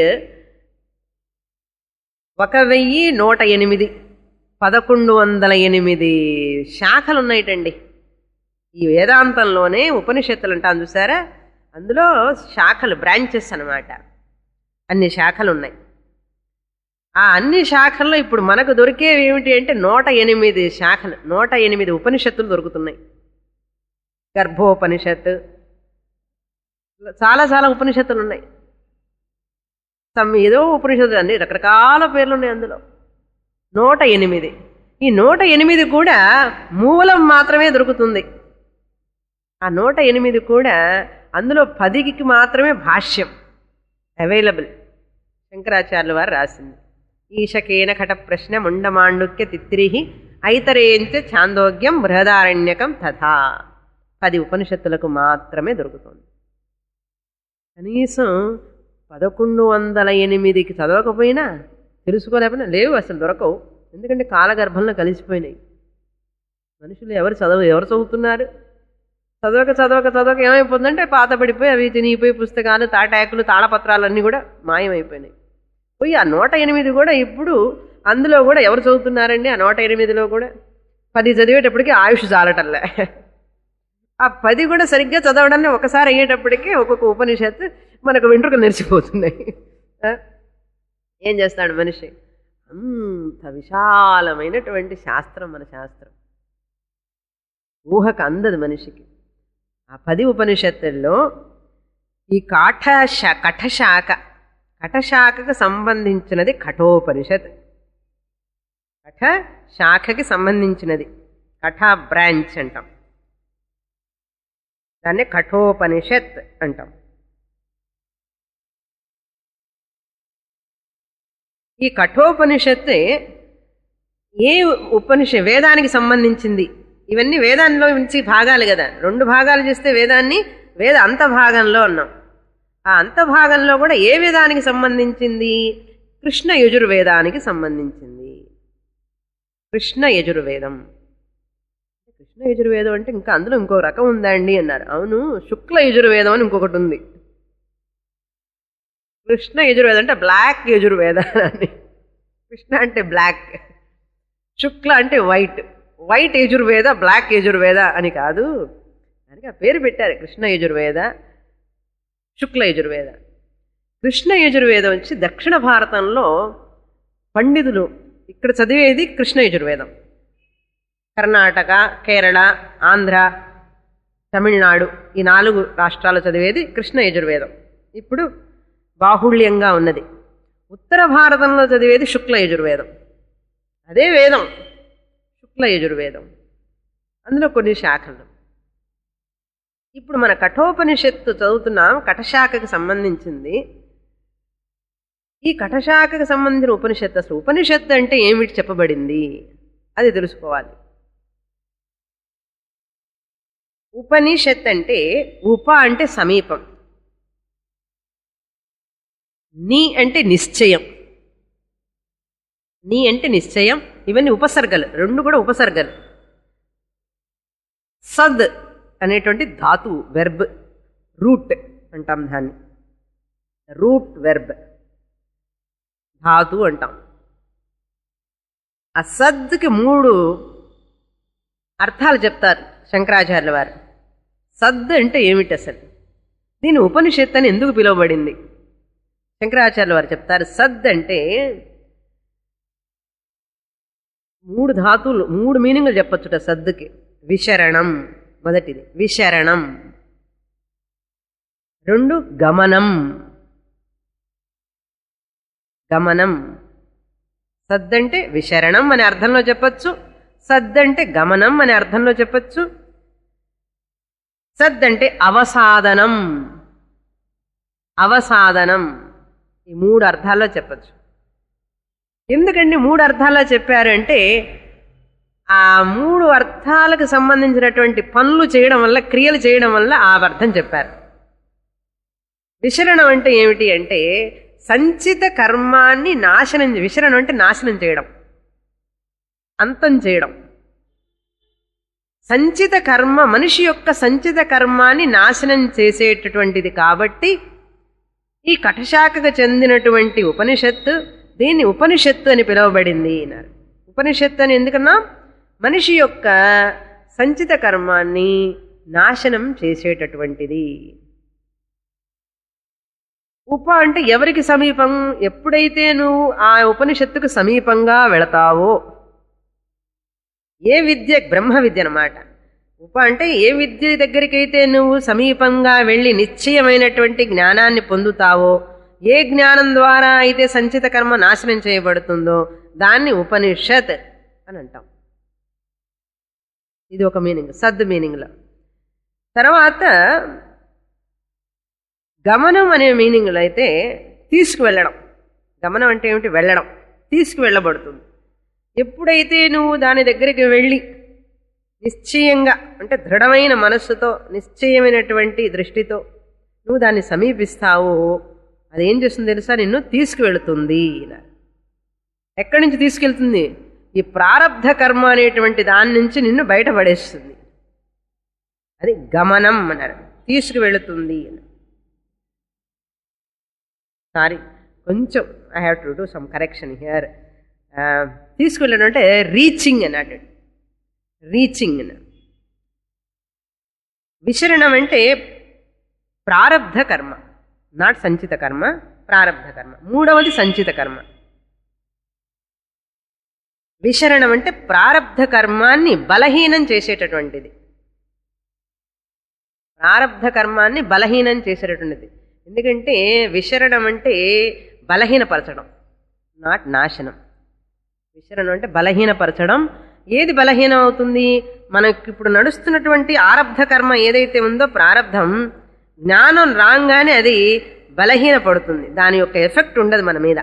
ఒక వెయ్యి నూట ఎనిమిది పదకొండు వందల ఎనిమిది శాఖలు ఉన్నాయిటండి ఈ వేదాంతంలోనే ఉపనిషత్తులు అంటాం చూసారా అందులో శాఖలు బ్రాంచెస్ అన్నమాట అన్ని శాఖలు ఉన్నాయి ఆ అన్ని శాఖల్లో ఇప్పుడు మనకు దొరికేవి ఏమిటి అంటే నూట ఎనిమిది శాఖలు నూట ఎనిమిది ఉపనిషత్తులు దొరుకుతున్నాయి గర్భోపనిషత్ చాలా చాలా ఉపనిషత్తులు ఉన్నాయి సమ్ ఏదో ఉపనిషత్తులు అన్ని రకరకాల పేర్లు ఉన్నాయి అందులో నూట ఎనిమిది ఈ నూట ఎనిమిది కూడా మూలం మాత్రమే దొరుకుతుంది ఆ నూట ఎనిమిది కూడా అందులో పదికి మాత్రమే భాష్యం అవైలబుల్ శంకరాచార్యుల వారు రాసింది ఈశకేన ఘట ప్రశ్న ముండమాండుక్య తిత్రిహి ఐతరేంచ ఛాందోగ్యం బృహదారణ్యకం తథా పది ఉపనిషత్తులకు మాత్రమే దొరుకుతుంది కనీసం పదకొండు వందల ఎనిమిదికి చదవకపోయినా తెలుసుకోలేకపోయినా లేవు అసలు దొరకవు ఎందుకంటే కాలగర్భంలో కలిసిపోయినాయి మనుషులు ఎవరు చదవ ఎవరు చదువుతున్నారు చదవక చదవక చదవక ఏమైపోతుందంటే పాత పడిపోయి అవి తినిగిపోయి పుస్తకాలు తాటాకులు తాళపత్రాలు అన్నీ కూడా మాయమైపోయినాయి పోయి ఆ నూట ఎనిమిది కూడా ఇప్పుడు అందులో కూడా ఎవరు చదువుతున్నారండి ఆ నూట ఎనిమిదిలో కూడా పది చదివేటప్పటికి ఆయుష్ చాలటల్లే ఆ పది కూడా సరిగ్గా చదవడాన్ని ఒకసారి అయ్యేటప్పటికి ఒక్కొక్క ఉపనిషత్తు మనకు వెంట్రుకలు నెరిచిపోతున్నాయి ఆ? ఏం చేస్తాడు మనిషి అంత విశాలమైనటువంటి శాస్త్రం మన శాస్త్రం ఊహకు అందదు మనిషికి ఆ పది ఉపనిషత్తుల్లో ఈ కాఠ శా కఠశాఖ కఠశాఖకు సంబంధించినది కఠోపనిషత్ కఠ శాఖకి సంబంధించినది కఠ బ్రాంచ్ అంటాం దాన్ని కఠోపనిషత్ అంటాం ఈ కఠోపనిషత్తే ఏ ఉపనిష వేదానికి సంబంధించింది ఇవన్నీ వేదాల్లో నుంచి భాగాలు కదా రెండు భాగాలు చేస్తే వేదాన్ని వేద అంత భాగంలో ఉన్నాం ఆ అంత భాగంలో కూడా ఏ వేదానికి సంబంధించింది కృష్ణ యజుర్వేదానికి సంబంధించింది కృష్ణ యజుర్వేదం కృష్ణ యజుర్వేదం అంటే ఇంకా అందులో ఇంకో రకం ఉందా అండి అన్నారు అవును శుక్ల యజుర్వేదం అని ఇంకొకటి ఉంది కృష్ణ యజుర్వేదం అంటే బ్లాక్ యజుర్వేద అని కృష్ణ అంటే బ్లాక్ శుక్ల అంటే white white Yajurveda black Yajurveda అని కాదు దానికి ఆ పేరు పెట్టారు కృష్ణ యజుర్వేద శుక్ల యజుర్వేద కృష్ణ యజుర్వేదం వచ్చి దక్షిణ భారతంలో పండితులు ఇక్కడ చదివేది కృష్ణ యజుర్వేదం కర్ణాటక కేరళ ఆంధ్ర తమిళనాడు ఈ నాలుగు రాష్ట్రాలు చదివేది కృష్ణ యజుర్వేదం ఇప్పుడు బాహుళ్యంగా ఉన్నది ఉత్తర భారతంలో చదివేది శుక్ల యజుర్వేదం అదే వేదం శుక్ల యజుర్వేదం అందులో కొన్ని శాఖలు ఇప్పుడు మన కఠోపనిషత్తు చదువుతున్నాం కటశాఖకు సంబంధించింది ఈ కటశాఖకు సంబంధించిన ఉపనిషత్తు అసలు ఉపనిషత్తు అంటే ఏమిటి చెప్పబడింది అది తెలుసుకోవాలి ఉపనిషత్ అంటే ఉప అంటే సమీపం నీ అంటే నిశ్చయం నీ అంటే నిశ్చయం ఇవన్నీ ఉపసర్గలు రెండు కూడా ఉపసర్గలు సద్ అనేటువంటి ధాతువు వెర్బ్ రూట్ అంటాం దాన్ని రూట్ వెర్బ్ ధాతు అంటాం ఆ సద్కి మూడు అర్థాలు చెప్తారు శంకరాచార్యుల వారు సద్ అంటే ఏమిటి అసలు దీని ఉపనిషత్ అని ఎందుకు పిలువబడింది శంకరాచార్యుల వారు చెప్తారు సద్ అంటే మూడు ధాతువులు మూడు మీనింగ్లు చెప్పచ్చుట సద్దుకి విశరణం మొదటిది విశరణం రెండు గమనం గమనం సద్దంటే విశరణం అనే అర్థంలో చెప్పచ్చు సద్దంటే గమనం అనే అర్థంలో చెప్పచ్చు సద్దంటే అవసాదనం అవసాదనం ఈ మూడు అర్థాల్లో చెప్పచ్చు ఎందుకండి మూడు అర్థాల్లో చెప్పారు అంటే ఆ మూడు అర్థాలకు సంబంధించినటువంటి పనులు చేయడం వల్ల క్రియలు చేయడం వల్ల ఆ అర్థం చెప్పారు విశరణం అంటే ఏమిటి అంటే సంచిత కర్మాన్ని నాశనం విశరణం అంటే నాశనం చేయడం అంతం చేయడం సంచిత కర్మ మనిషి యొక్క సంచిత కర్మాన్ని నాశనం చేసేటటువంటిది కాబట్టి ఈ కటశాఖకు చెందినటువంటి ఉపనిషత్తు దీన్ని ఉపనిషత్తు అని పిలువబడింది అన్నారు ఉపనిషత్తు అని ఎందుకన్నా మనిషి యొక్క సంచిత కర్మాన్ని నాశనం చేసేటటువంటిది ఉప అంటే ఎవరికి సమీపం ఎప్పుడైతే నువ్వు ఆ ఉపనిషత్తుకు సమీపంగా వెళతావో ఏ విద్య బ్రహ్మ విద్య అనమాట ఉప అంటే ఏ విద్య దగ్గరికైతే నువ్వు సమీపంగా వెళ్ళి నిశ్చయమైనటువంటి జ్ఞానాన్ని పొందుతావో ఏ జ్ఞానం ద్వారా అయితే సంచిత కర్మ నాశనం చేయబడుతుందో దాన్ని ఉపనిషత్ అని అంటాం ఇది ఒక మీనింగ్ సద్ మీనింగ్లో తర్వాత గమనం అనే మీనింగ్లో అయితే తీసుకువెళ్ళడం గమనం అంటే ఏమిటి వెళ్ళడం తీసుకువెళ్ళబడుతుంది ఎప్పుడైతే నువ్వు దాని దగ్గరికి వెళ్ళి నిశ్చయంగా అంటే దృఢమైన మనస్సుతో నిశ్చయమైనటువంటి దృష్టితో నువ్వు దాన్ని సమీపిస్తావో అదేం చేస్తుంది తెలుసా నిన్ను తీసుకువెళుతుంది ఎక్కడి నుంచి తీసుకెళ్తుంది ఈ ప్రారంధ కర్మ అనేటువంటి దాని నుంచి నిన్ను బయటపడేస్తుంది అది గమనం అన్నారు తీసుకువెళుతుంది అని సారీ కొంచెం I have to do some correction here తీసుకువెళ్ళడం అంటే రీచింగ్ అన్నట్టు రీచింగ్ అని విశరణం అంటే ప్రారబ్ధ కర్మ నాట్ సంచిత కర్మ ప్రారబ్ధ కర్మ మూడవది సంచిత కర్మ విశరణం అంటే ప్రారబ్ధ కర్మాన్ని బలహీనం చేసేటటువంటిది ప్రారబ్ధ కర్మాన్ని బలహీనం చేసేటటువంటిది ఎందుకంటే విశరణం అంటే బలహీనపరచడం నాట్ నాశనం విశరణం అంటే బలహీనపరచడం ఏది బలహీనం అవుతుంది మనకి ఇప్పుడు నడుస్తున్నటువంటి ఆరబ్ధ కర్మ ఏదైతే ఉందో ప్రారబ్ధం జ్ఞానం రాగానే అది బలహీనపడుతుంది దాని యొక్క ఎఫెక్ట్ ఉండదు మన మీద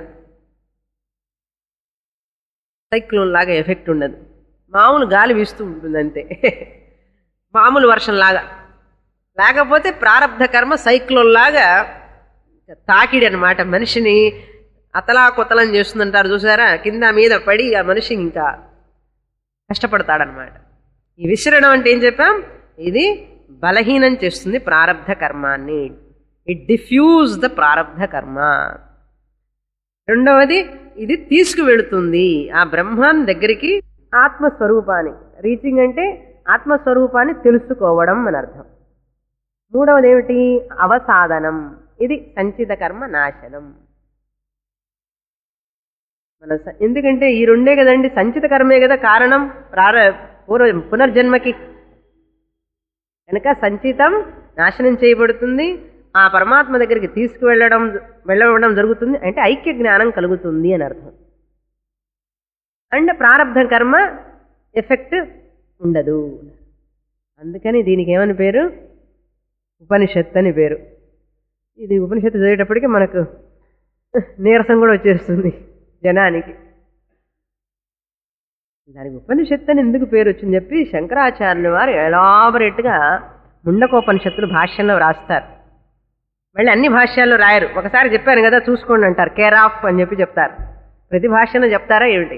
సైక్లోన్ లాగా ఎఫెక్ట్ ఉండదు మామూలు గాలి వీస్తూ ఉంటుంది అంతే మామూలు వర్షం లాగా లేకపోతే ప్రారబ్ధ కర్మ సైక్లోన్ లాగా తాకిడి అనమాట మనిషిని అతలా కొతలం చేస్తుందంటారు చూసారా కింద మీద పడి ఆ మనిషి ఇంకా కష్టపడతాడనమాట ఈ విసరడం అంటే ఏం చెప్పాం ఇది బలహీనం చేస్తుంది ప్రారబ్ధ కర్మాన్ని it diffuse the prarabdha karma రెండవది ఇది తీసుకువెళుతుంది ఆ బ్రహ్మం దగ్గరికి ఆత్మస్వరూపాన్ని రీచింగ్ అంటే ఆత్మస్వరూపాన్ని తెలుసుకోవడం అని అర్థం మూడవది ఏమిటి అవసాదనం ఇది సంచిత కర్మ నాశనం మన స- ఎందుకంటే ఈ రెండే కదండి సంచిత కర్మే కదా కారణం ప్రార పూర్వ పునర్జన్మకి కనుక సంచితం నాశనం చేయబడుతుంది ఆ పరమాత్మ దగ్గరికి తీసుకువెళ్ళడం వెళ్ళడం జరుగుతుంది అంటే ఐక్య జ్ఞానం కలుగుతుంది అని అర్థం అండ్ ప్రారంధ కర్మ ఎఫెక్ట్ ఉండదు అందుకని దీనికి ఏమని పేరు ఉపనిషత్తు అని పేరు ఇది ఉపనిషత్తు చదివేటప్పటికి మనకు నీరసం కూడా వచ్చేస్తుంది జనానికి దానికి ఉపనిషత్తు అని ఎందుకు పేరు వచ్చింది చెప్పి శంకరాచార్యుల వారు ఎలాబరేట్గా ముండకోపనిషత్తులు భాష్యంలో రాస్తారు మళ్ళీ అన్ని భాష్యాల్లో రాయరు ఒకసారి చెప్పాను కదా చూసుకోండి అంటారు కేర్ ఆఫ్ అని చెప్పి చెప్తారు ప్రతి భాష్యంలో చెప్తారా ఏమిటి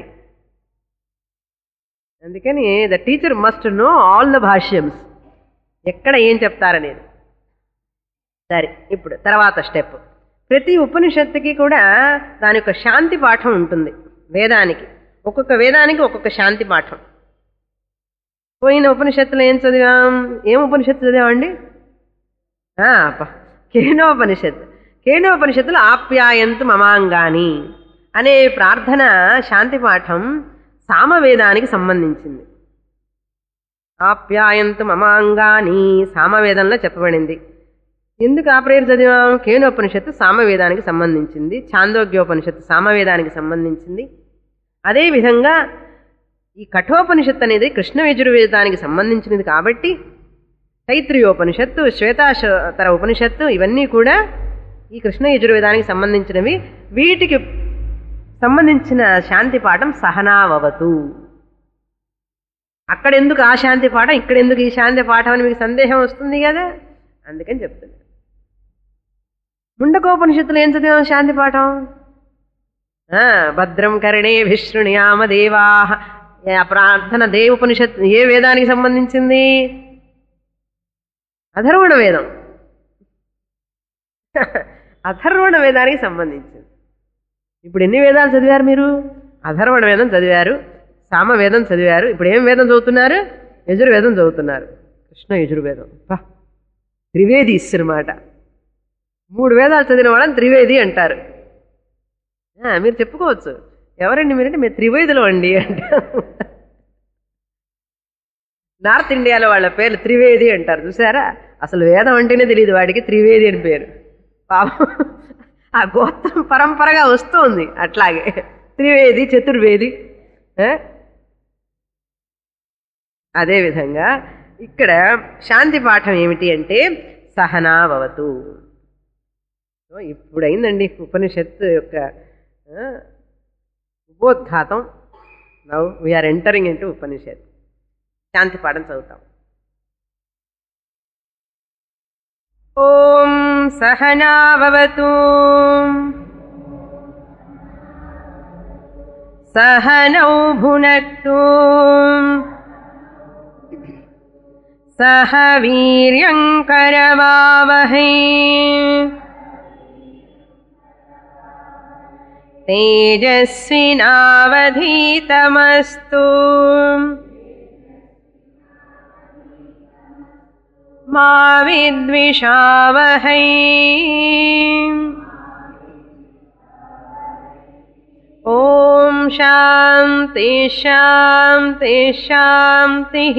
అందుకని the teacher must know all the భాష్యమ్స్ ఎక్కడ ఏం చెప్తారనేది సరే ఇప్పుడు తర్వాత స్టెప్ ప్రతి ఉపనిషత్తుకి కూడా దాని యొక్క శాంతి పాఠం ఉంటుంది వేదానికి ఒక్కొక్క వేదానికి ఒక్కొక్క శాంతి పాఠం పోయిన ఉపనిషత్తులో ఏం చదివాం ఏం ఉపనిషత్తు చదివామండి ఆ, ప- కేనోపనిషత్తు కేనోపనిషత్తులో ఆప్యాయంతు మమాంగాని అనే ప్రార్థన శాంతి పాఠం సామవేదానికి సంబంధించింది ఆప్యాయంతు మమాంగాని సామవేదంలో చెప్పబడింది ఎందుకు ఆ ప్రేయర్ చదివాం కేనోపనిషత్తు సామవేదానికి సంబంధించింది ఛాందోగ్యోపనిషత్తు సామవేదానికి సంబంధించింది అదేవిధంగా ఈ కఠోపనిషత్తు అనేది కృష్ణ యజుర్వేదానికి సంబంధించినది కాబట్టి తైత్రియోపనిషత్తు శ్వేతాశతర ఉపనిషత్తు ఇవన్నీ కూడా ఈ కృష్ణ యజుర్వేదానికి సంబంధించినవి వీటికి సంబంధించిన శాంతి పాఠం సహనావవతు అక్కడెందుకు ఆ శాంతి పాఠం ఇక్కడెందుకు ఈ శాంతి పాఠం అని మీకు సందేహం వస్తుంది కదా అందుకని చెప్తున్నా ముండకోపనిషత్తులు ఏం చదివాం శాంతి పాఠం ఆ, భద్రం కరణే విశృణయామ దేవా ఆ ప్రార్థన దేవోపనిషత్ ఏ వేదానికి సంబంధించింది అధర్వణ వేదం అధర్వణ వేదానికి సంబంధించింది ఇప్పుడు ఎన్ని వేదాలు చదివారు మీరు అధర్వణ వేదం చదివారు సామవేదం చదివారు ఇప్పుడు ఏం వేదం చదువుతున్నారు యజుర్వేదం చదువుతున్నారు కృష్ణ యజుర్వేదం పా త్రివేదీస్ అన్నమాట మూడు వేదాలు చదివిన వాళ్ళని త్రివేది అంటారు ఆ, మీరు చెప్పుకోవచ్చు ఎవరండి మీరంటే మీరు త్రివేదులు అండి అంటారు నార్త్ ఇండియాలో వాళ్ళ పేర్లు త్రివేది అంటారు చూసారా అసలు వేదం అంటేనే తెలియదు వాడికి త్రివేది అని పేరు పాపం ఆ గోత్రం పరంపరగా వస్తుంది అట్లాగే త్రివేది చతుర్వేది ఆ? అదేవిధంగా ఇక్కడ శాంతి పాఠం ఏమిటి అంటే సహనాభవతు సో ఇప్పుడైందండి ఉపనిషత్తు యొక్క ఆ, ఉపోద్ఘాతం now we're entering into Upanishad శాంతి పాఠం చదువుతాం ఓం సహనాభవతు సహనౌ భునక్తు సహ వీర్యంకరవావహై तेजस्विनावधीतमस्तु मा विद्विषावहै ॐ शान्ति शान्ति शान्तिः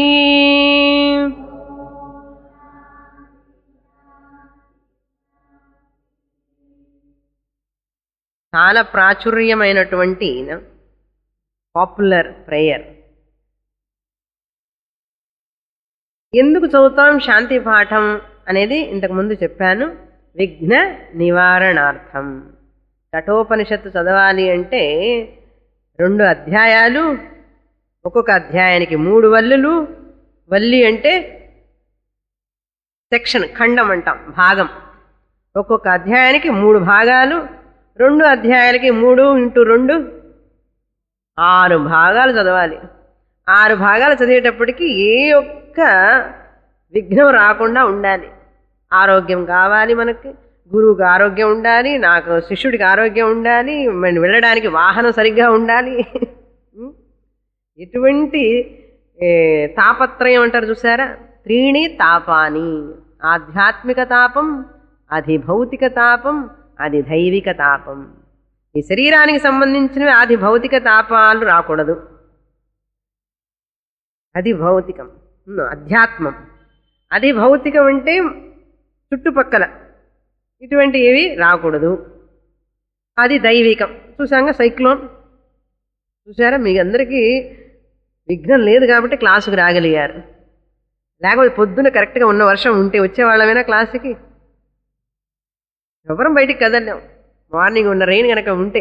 చాలా ప్రాచుర్యమైనటువంటి పాపులర్ ప్రేయర్ ఎందుకు చదువుతాం శాంతి పాఠం అనేది ఇంతకు ముందు చెప్పాను విఘ్న నివారణార్థం కఠోపనిషత్తు చదవాలి అంటే రెండు అధ్యాయాలు ఒక్కొక్క అధ్యాయానికి మూడు వల్లులు వల్లి అంటే సెక్షన్ ఖండం అంటాం భాగం ఒక్కొక్క అధ్యాయానికి మూడు భాగాలు రెండు అధ్యాయాలకి మూడు ఇంటూ రెండు ఆరు భాగాలు చదవాలి ఆరు భాగాలు చదివేటప్పటికి ఏ ఒక్క విఘ్నం రాకుండా ఉండాలి ఆరోగ్యం కావాలి మనకి గురువుకి ఆరోగ్యం ఉండాలి నాకు శిష్యుడికి ఆరోగ్యం ఉండాలి మరి వెళ్ళడానికి వాహనం సరిగ్గా ఉండాలి ఎటువంటి ఏ, తాపత్రయం అంటారు చూసారా త్రీణి తాపాని ఆధ్యాత్మిక తాపం అది భౌతిక తాపం అది దైవిక తాపం ఈ శరీరానికి సంబంధించినవి ఆది భౌతిక తాపాలు రాకూడదు అది భౌతికం ఉమ్, అధ్యాత్మం అది భౌతికం అంటే చుట్టుపక్కల ఇటువంటి ఏవి రాకూడదు అది దైవికం చూసాంగా సైక్లోన్ చూసారా మీ అందరికీ విఘ్నం లేదు కాబట్టి క్లాసుకు రాగలిగారు లేకపోతే పొద్దున కరెక్ట్గా ఉన్న వర్షం ఉంటే వచ్చేవాళ్ళమైనా క్లాసుకి ఎవరం బయటికి కదలేం మార్నింగ్ ఉన్న రెయిన్ కనుక ఉంటే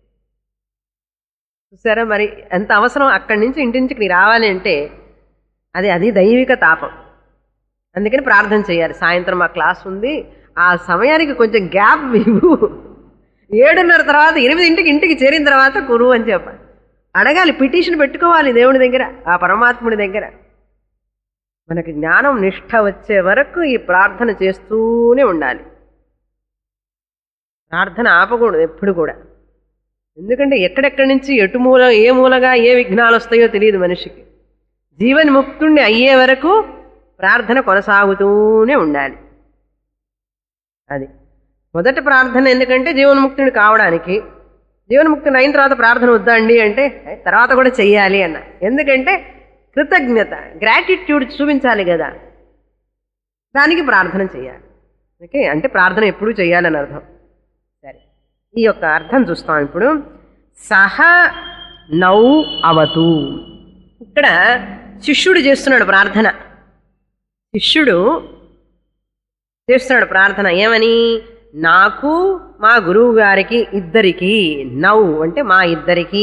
చూసారా మరి ఎంత అవసరం అక్కడి నుంచి ఇంటి నుంచి ఇక్కడికి రావాలి అంటే అది అది దైవిక తాపం అందుకని ప్రార్థన చేయాలి సాయంత్రం మా క్లాస్ ఉంది ఆ సమయానికి కొంచెం గ్యాప్ ఇవ్వు ఏడున్నర తర్వాత ఎనిమిదింటికి ఇంటికి చేరిన తర్వాత కురు అని చెప్పాలి అడగాలి పిటిషన్ పెట్టుకోవాలి దేవుడి దగ్గర ఆ పరమాత్ముడి దగ్గర మనకి జ్ఞానం నిష్ఠ వచ్చే వరకు ఈ ప్రార్థన చేస్తూనే ఉండాలి ప్రార్థన ఆపకూడదు ఎప్పుడు కూడా ఎందుకంటే ఎక్కడెక్కడి నుంచి ఎటు మూల ఏ మూలగా ఏ విఘ్నాలు వస్తాయో తెలియదు మనిషికి జీవన్ ముక్తుణ్ణి అయ్యే వరకు ప్రార్థన కొనసాగుతూనే ఉండాలి అది మొదటి ప్రార్థన ఎందుకంటే జీవన్ముక్తుడు కావడానికి జీవన్ముక్తుడు అయిన తర్వాత ప్రార్థన వద్దండి అంటే "ఏ, తర్వాత కూడా చెయ్యాలి అన్న ఎందుకంటే కృతజ్ఞత గ్రాటిట్యూడ్ చూపించాలి కదా దానికి ప్రార్థన చేయాలి ఓకే అంటే ప్రార్థన ఎప్పుడూ చేయాలని అర్థం సరే ఈ యొక్క అర్థం చూస్తాం ఇప్పుడు సహ నౌ అవతు ఇక్కడ శిష్యుడు చేస్తున్నాడు ప్రార్థన శిష్యుడు చేస్తున్నాడు ప్రార్థన ఏమని నాకు మా గురువు గారికి ఇద్దరికి నౌ అంటే మా ఇద్దరికి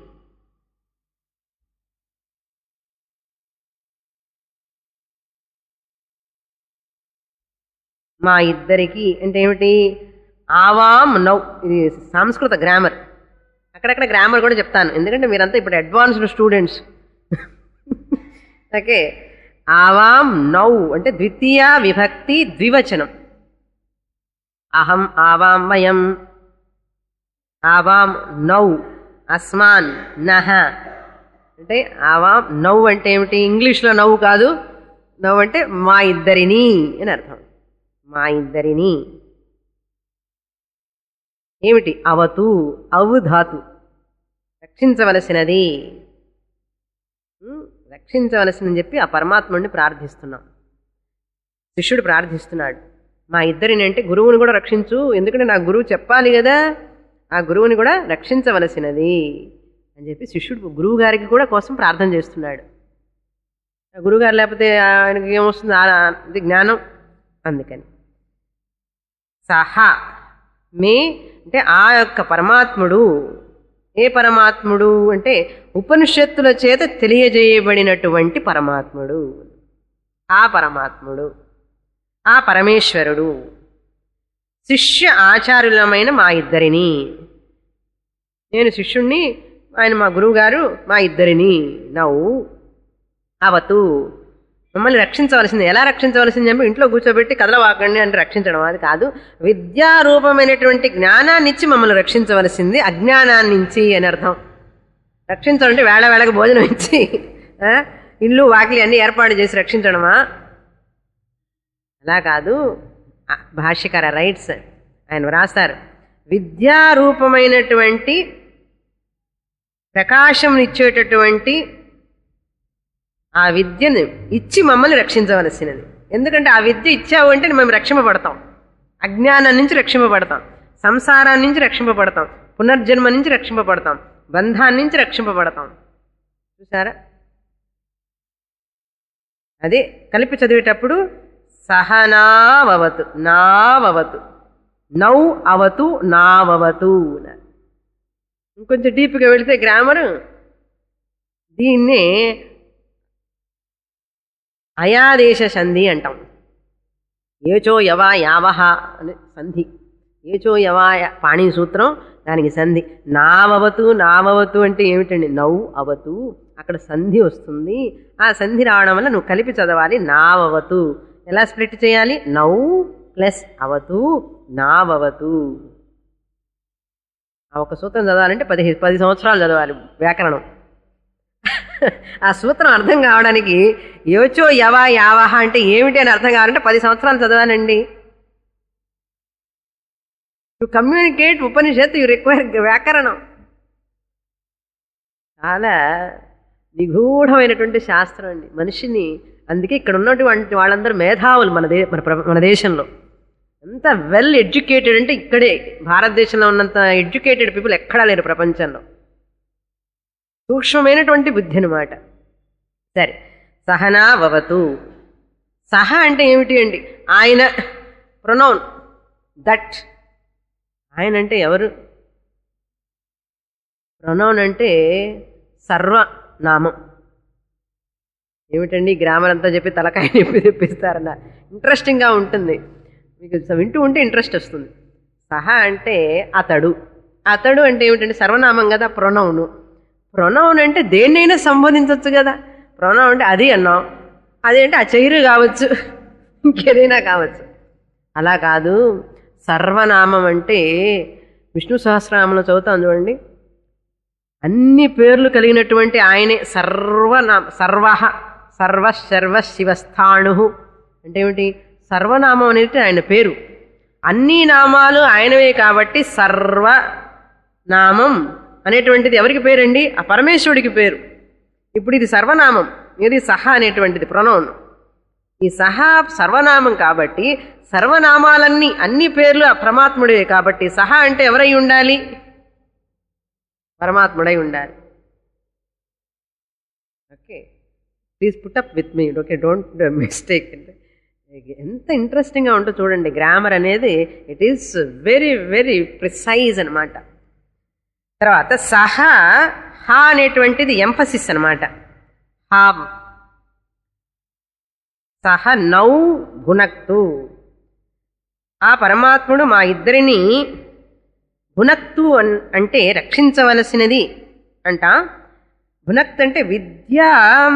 మా ఇద్దరికి అంటే ఏమిటి ఆవాం నౌ ఇది సంస్కృత గ్రామర్ అక్కడక్కడ గ్రామర్ కూడా చెప్తాను ఎందుకంటే మీరంతా ఇప్పుడు అడ్వాన్స్డ్ స్టూడెంట్స్ ఓకే ఆవాం నౌ అంటే ద్వితీయ విభక్తి ద్వివచనం అహం ఆవాం వయం ఆవాం నౌ అస్మాన్ నహ అంటే ఆవాం నౌ అంటే ఏమిటి ఇంగ్లీష్లో నవ్వు కాదు నవ్వు అంటే మా ఇద్దరిని అని అర్థం మా ఇద్దరిని ఏమిటి అవతు అవు ధాతు రక్షించవలసినది ఉం? రక్షించవలసిందని చెప్పి ఆ పరమాత్ముడిని ప్రార్థిస్తున్నాం శిష్యుడు ప్రార్థిస్తున్నాడు మా ఇద్దరిని అంటే గురువుని కూడా రక్షించు ఎందుకంటే నా గురువు చెప్పాలి కదా ఆ గురువుని కూడా రక్షించవలసినది అని చెప్పి శిష్యుడు గురువు గారికి కూడా కోసం ప్రార్థన చేస్తున్నాడు ఆ గురువుగారు లేకపోతే ఆయనకి ఏమొస్తుంది ఆ- ఇది జ్ఞానం అందుకని సహా మే అంటే ఆ యొక్క పరమాత్ముడు ఏ పరమాత్ముడు అంటే ఉపనిషత్తుల చేత తెలియజేయబడినటువంటి పరమాత్ముడు ఆ పరమాత్ముడు ఆ పరమేశ్వరుడు శిష్య ఆచార్యులమైన మా ఇద్దరిని నేను శిష్యుణ్ణి ఆయన మా గురువు గారు మా ఇద్దరిని నవ్వు అవతు మమ్మల్ని రక్షించవలసింది ఎలా రక్షించవలసింది చెప్పి ఇంట్లో కూర్చోబెట్టి కదలవాకండి అంటే రక్షించడం అది కాదు విద్యారూపమైనటువంటి జ్ఞానాన్ని ఇచ్చి మమ్మల్ని రక్షించవలసింది అజ్ఞానాన్ని నుంచి అని అర్థం రక్షించడం అంటే వేళ వేళకు భోజనం ఇచ్చి ఆ, ఇల్లు వాకిలి అన్ని ఏర్పాటు చేసి రక్షించడమా అలా కాదు ఆ, భాష్యకార రైట్స్ ఆయన వ్రాస్తారు విద్యారూపమైనటువంటి ప్రకాశం ఇచ్చేటటువంటి ఆ విద్యను ఇచ్చి మమ్మల్ని రక్షించవలసినది ఎందుకంటే ఆ విద్య ఇచ్చావు అంటే మేము రక్షింపబడతాం అజ్ఞానం నుంచి రక్షింపబడతాం సంసారం నుంచి రక్షింపబడతాం పునర్జన్మ నుంచి రక్షింపబడతాం బంధాన్ని నుంచి రక్షింపబడతాం చూసారా అదే కలిపి చదివేటప్పుడు సహనావతు నావవతు నౌ అవతు నావవతు అన్నారు. ఇంకొంచెం డీప్గా వెళితే గ్రామర్ దీన్నే అయాదేశ సంధి అంటాం ఏచో యవా యావహ అని సంధి ఏచో యవా య- పాణి సూత్రం దానికి సంధి నావవతు నావవతు అంటే ఏమిటండి నౌ అవతు అక్కడ సంధి వస్తుంది ఆ సంధి రావడం వల్ల నువ్వు కలిపి చదవాలి నావవతు ఎలా స్ప్లిట్ చేయాలి నౌ ప్లస్ అవతు నావవతు ఆ ఒక సూత్రం చదవాలంటే పది పది సంవత్సరాలు చదవాలి వ్యాకరణం ఆ సూత్రం అర్థం కావడానికి యోచో యవా యావహ అంటే ఏమిటి అని అర్థం కావాలంటే పది సంవత్సరాలు చదవాలండి to communicate Upanishad you require వ్యాకరణం చాలా నిగూఢమైనటువంటి శాస్త్రం అండి మనిషిని అందుకే ఇక్కడ ఉన్నటువంటి వాళ్ళందరూ మేధావులు మన దే మన ప్ర- మన దేశంలో ఎంత వెల్ ఎడ్యుకేటెడ్ అంటే ఇక్కడే భారతదేశంలో ఉన్నంత ఎడ్యుకేటెడ్ పీపుల్ ఎక్కడా లేరు ప్రపంచంలో సూక్ష్మమైనటువంటి బుద్ధి అనమాట సరే సహనా భవతు సహ అంటే ఏమిటి అండి ఆయన ప్రొనౌన్ దట్ ఆయన అంటే ఎవరు ప్రొనౌన్ అంటే సర్వనామం ఏమిటండి గ్రామర్ అంతా చెప్పి తలకాయ నొప్పి తెప్పిస్తారన్న ఇంట్రెస్టింగ్గా ఉంటుంది మీకు వింటూ ఉంటే ఇంట్రెస్ట్ వస్తుంది సహా అంటే అతడు అతడు అంటే ఏమిటంటే సర్వనామం కదా ప్రొనౌను ప్రొనౌన్ అంటే దేన్నైనా సంబోధించవచ్చు కదా ప్రొనౌన్ అంటే అది అన్నాం అదేంటి ఆ చైరు కావచ్చు ఇంకేదైనా కావచ్చు అలా కాదు సర్వనామం అంటే విష్ణు సహస్రనామంలో చదువుతాం చూడండి అన్ని పేర్లు కలిగినటువంటి ఆయనే సర్వనామ సర్వ సర్వ శర్వ శివస్థాణు అంటే ఏమిటి సర్వనామం అనేది ఆయన పేరు అన్ని నామాలు ఆయనవే కాబట్టి సర్వనామం అనేటువంటిది ఎవరికి పేరండి ఆ పరమేశ్వరుడికి పేరు ఇప్పుడు ఇది సర్వనామం ఇది సహ అనేటువంటిది ప్రణవం ఈ సహా సర్వనామం కాబట్టి సర్వనామాలన్నీ అన్ని పేర్లు ఆ పరమాత్ముడే కాబట్టి సహా అంటే ఎవరై ఉండాలి పరమాత్ముడై ఉండాలి okay please put up with me okay don't mistake ఎంత ఇంట్రెస్టింగ్గా ఉంటుందో చూడండి గ్రామర్ అనేది it is very very precise అనమాట తర్వాత సహ హా అనేటువంటిది ఎంఫసిస్ అనమాట హా సహ నౌ భునక్తు ఆ పరమాత్ముడు మా ఇద్దరిని భునక్తు అన్ అంటే రక్షించవలసినది అంట భునక్త్ అంటే విద్యా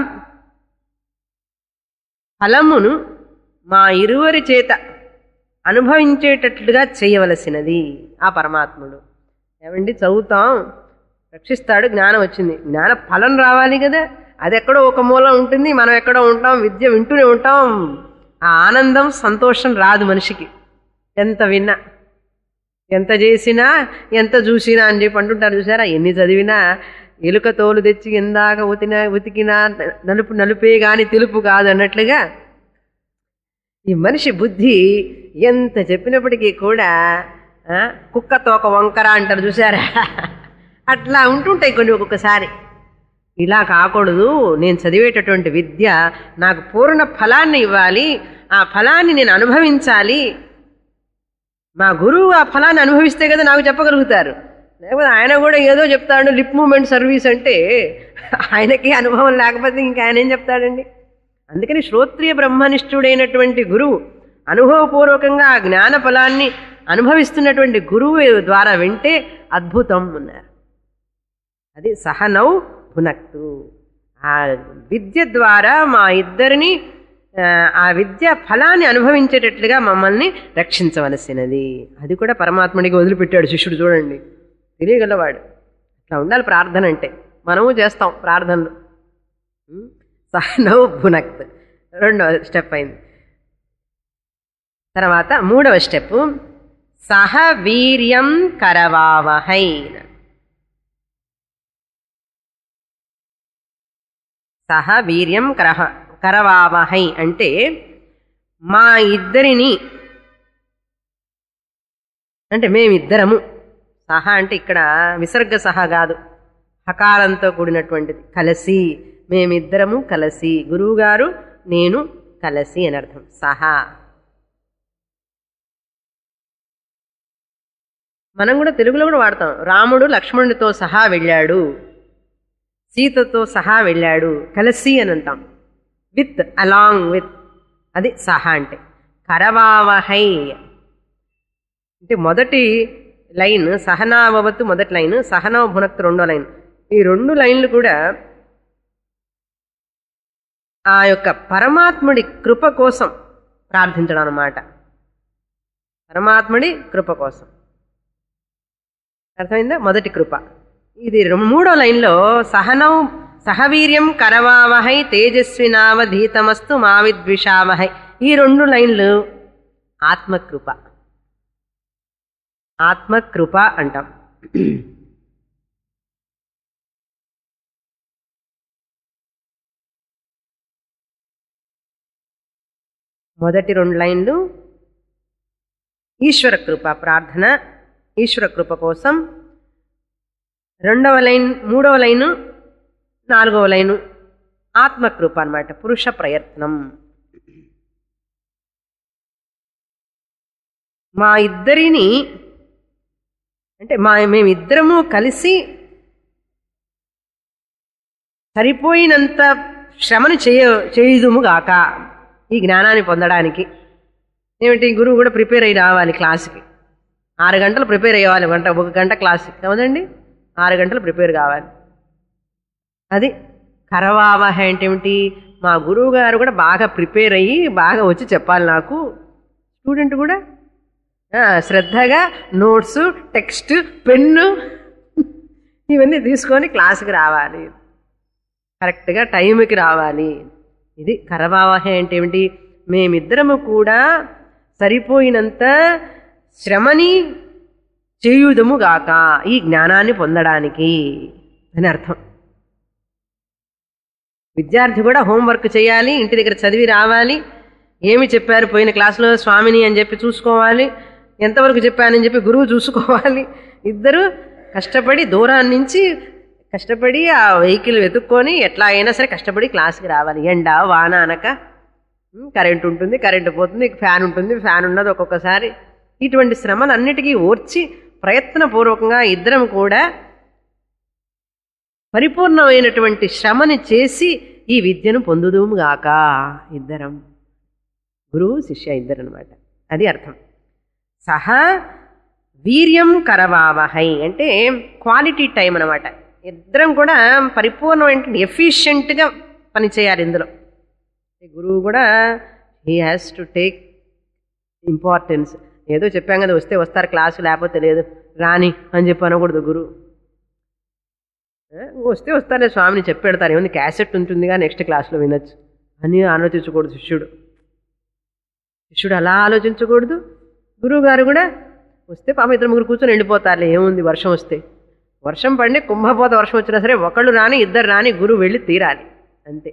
ఫలమును మా ఇరువురి చేత అనుభవించేటట్లుగా చేయవలసినది ఆ పరమాత్ముడు ఏమండి చదువుతాం రక్షిస్తాడు జ్ఞానం వచ్చింది జ్ఞాన ఫలం రావాలి కదా అది ఎక్కడో ఒక మూల ఉంటుంది మనం ఎక్కడో ఉంటాం విద్య వింటూనే ఉంటాం ఆ ఆనందం సంతోషం రాదు మనిషికి ఎంత విన్నా ఎంత చేసినా ఎంత చూసినా అని చెప్పి అంటుంటారు చూసారా ఎన్ని చదివినా ఎలుక తోలు తెచ్చి ఎందాక ఉతినా ఉతికినా నలుపు నలుపే గాని తెలుపు కాదు అన్నట్లుగా ఈ మనిషి బుద్ధి ఎంత చెప్పినప్పటికీ కూడా ఆ, కుక్క తోక వంకర అంటారు చూసారా అట్లా ఉంటుంటాయి కొన్ని ఒక్కొక్కసారి ఇలా కాకూడదు నేను చదివేటటువంటి విద్య నాకు పూర్ణ ఫలాన్ని ఇవ్వాలి ఆ ఫలాన్ని నేను అనుభవించాలి మా గురువు ఆ ఫలాన్ని అనుభవిస్తే కదా నాకు చెప్పగలుగుతారు లేకపోతే ఆయన కూడా ఏదో చెప్తాడు లిప్ మూమెంట్ సర్వీస్ అంటే ఆయనకి అనుభవం లేకపోతే ఇంకా ఆయన ఏం చెప్తాడండి అందుకని శ్రోత్రియ బ్రహ్మనిష్ఠుడైనటువంటి గురువు అనుభవపూర్వకంగా ఆ జ్ఞాన ఫలాన్ని అనుభవిస్తున్నటువంటి గురువు ద్వారా వింటే అద్భుతం అన్నారు అది సహనౌ భునక్తు ఆ విద్య ద్వారా మా ఇద్దరిని ఆ, ఆ విద్య ఫలాన్ని అనుభవించేటట్లుగా మమ్మల్ని రక్షించవలసినది అది కూడా పరమాత్ముడికి వదిలిపెట్టాడు శిష్యుడు చూడండి తెలియగలవాడు అట్లా ఉండాలి ప్రార్థన అంటే మనము చేస్తాం ప్రార్థనలు ఉం? సహనౌ భునక్త్ రెండవ స్టెప్ అయింది తర్వాత మూడవ స్టెప్ సహ వీర్యం కరవావహై సహ వీర్యం కరహ కరవావహై అంటే మా ఇద్దరిని అంటే మేమిద్దరము సహ అంటే ఇక్కడ విసర్గ సహ కాదు హకారంతో కూడినటువంటిది కలసి మేమిద్దరము కలసి గురువుగారు నేను కలసి అని అర్థం సహా మనం కూడా తెలుగులో కూడా వాడతాం రాముడు లక్ష్మణుడితో సహా వెళ్ళాడు సీతతో సహా వెళ్ళాడు కలిసి అని అంటాం విత్ అలాంగ్ విత్ అది సహా అంటే కరవావహై అంటే మొదటి లైన్ సహనావవత్తు మొదటి లైన్ సహనవ భునక్తు రెండో లైన్ ఈ రెండు లైన్లు కూడా ఆ యొక్క పరమాత్ముడి కృప కోసం ప్రార్థించడం అన్నమాట పరమాత్ముడి కృప కోసం అర్థమైందా మొదటి కృప ఇది రెం- మూడో లైన్లో సహనం సహవీర్యం కరవావహై తేజస్వినావధీతమస్తు మా విద్విషావహై ఈ రెండు లైన్లు ఆత్మకృప ఆత్మకృప అంటాం మొదటి రెండు లైన్లు ఈశ్వర కృప ప్రార్థన ఈశ్వర కృప కోసం రెండవ లైన్ మూడవ లైను నాలుగవ లైను ఆత్మకృప అన్నమాట పురుష ప్రయత్నం మా ఇద్దరిని అంటే మా మేమిద్దరము కలిసి సరిపోయినంత శ్రమను చేయ చేయుదుము గాక ఈ జ్ఞానాన్ని పొందడానికి ఏమిటి గురువు కూడా ప్రిపేర్ అయ్యి రావాలి క్లాస్కి ఆరు గంటలు ప్రిపేర్ అయ్యేవాలి గంట ఒక గంట క్లాస్కి కదండి ఆరు గంటలు ప్రిపేర్ కావాలి అది కరవావహ అంటే ఏమిటి మా గురువు గారు కూడా బాగా ప్రిపేర్ అయ్యి బాగా వచ్చి చెప్పాలి నాకు స్టూడెంట్ కూడా ఆ, శ్రద్ధగా నోట్స్ టెక్స్ట్ పెన్ను ఇవన్నీ తీసుకొని క్లాస్కి రావాలి కరెక్ట్గా టైంకి రావాలి ఇది కరవావహ అంటే ఏమిటి మేమిద్దరము కూడా సరిపోయినంత శ్రమని చేయుదము గాక ఈ జ్ఞానాన్ని పొందడానికి అని అర్థం విద్యార్థి కూడా హోంవర్క్ చేయాలి ఇంటి దగ్గర చదివి రావాలి ఏమి చెప్పారు పోయిన క్లాసులో స్వామిని అని చెప్పి చూసుకోవాలి ఎంతవరకు చెప్పానని చెప్పి గురువు చూసుకోవాలి ఇద్దరు కష్టపడి దూరాన్ని నుంచి కష్టపడి ఆ వెహికల్ వెతుక్కొని ఎట్లా అయినా సరే కష్టపడి క్లాస్కి రావాలి ఎండ వాన అనక ఉమ్, కరెంట్ ఉంటుంది కరెంటు పోతుంది ఫ్యాన్ ఉంటుంది ఫ్యాన్ ఉన్నది ఒక్కొక్కసారి ఇటువంటి శ్రమలన్నిటికీ ఓర్చి ప్రయత్నపూర్వకంగా ఇద్దరం కూడా పరిపూర్ణమైనటువంటి శ్రమని చేసి ఈ విద్యను పొందుదుము గాక ఇద్దరం గురువు శిష్య ఇద్దరు అనమాట అది అర్థం సహా వీర్యం కరవావహై అంటే క్వాలిటీ టైం అనమాట ఇద్దరం కూడా పరిపూర్ణమైన ఎఫిషియెంట్గా పనిచేయాలి ఇందులో గురువు కూడా he has to take importance ఏదో చెప్పాం కదా వస్తే వస్తారు క్లాసు లేకపోతే లేదు రాని అని చెప్పి అనకూడదు గురువు ఏ, వస్తే వస్తారే స్వామిని చెప్పెడతారు ఏముంది క్యాసెట్ ఉంటుందిగా నెక్స్ట్ క్లాస్లో వినొచ్చు అని ఆలోచించకూడదు శిష్యుడు శిష్యుడు అలా ఆలోచించకూడదు గురువు గారు కూడా వస్తే పాప ఇద్దరు ముగ్గురు కూర్చొని వెళ్ళిపోతారులే ఏముంది వర్షం వస్తే వర్షం పడి కుంభపోత వర్షం వచ్చినా సరే ఒకళ్ళు రాని ఇద్దరు రాని గురువు వెళ్ళి తీరాలి అంతే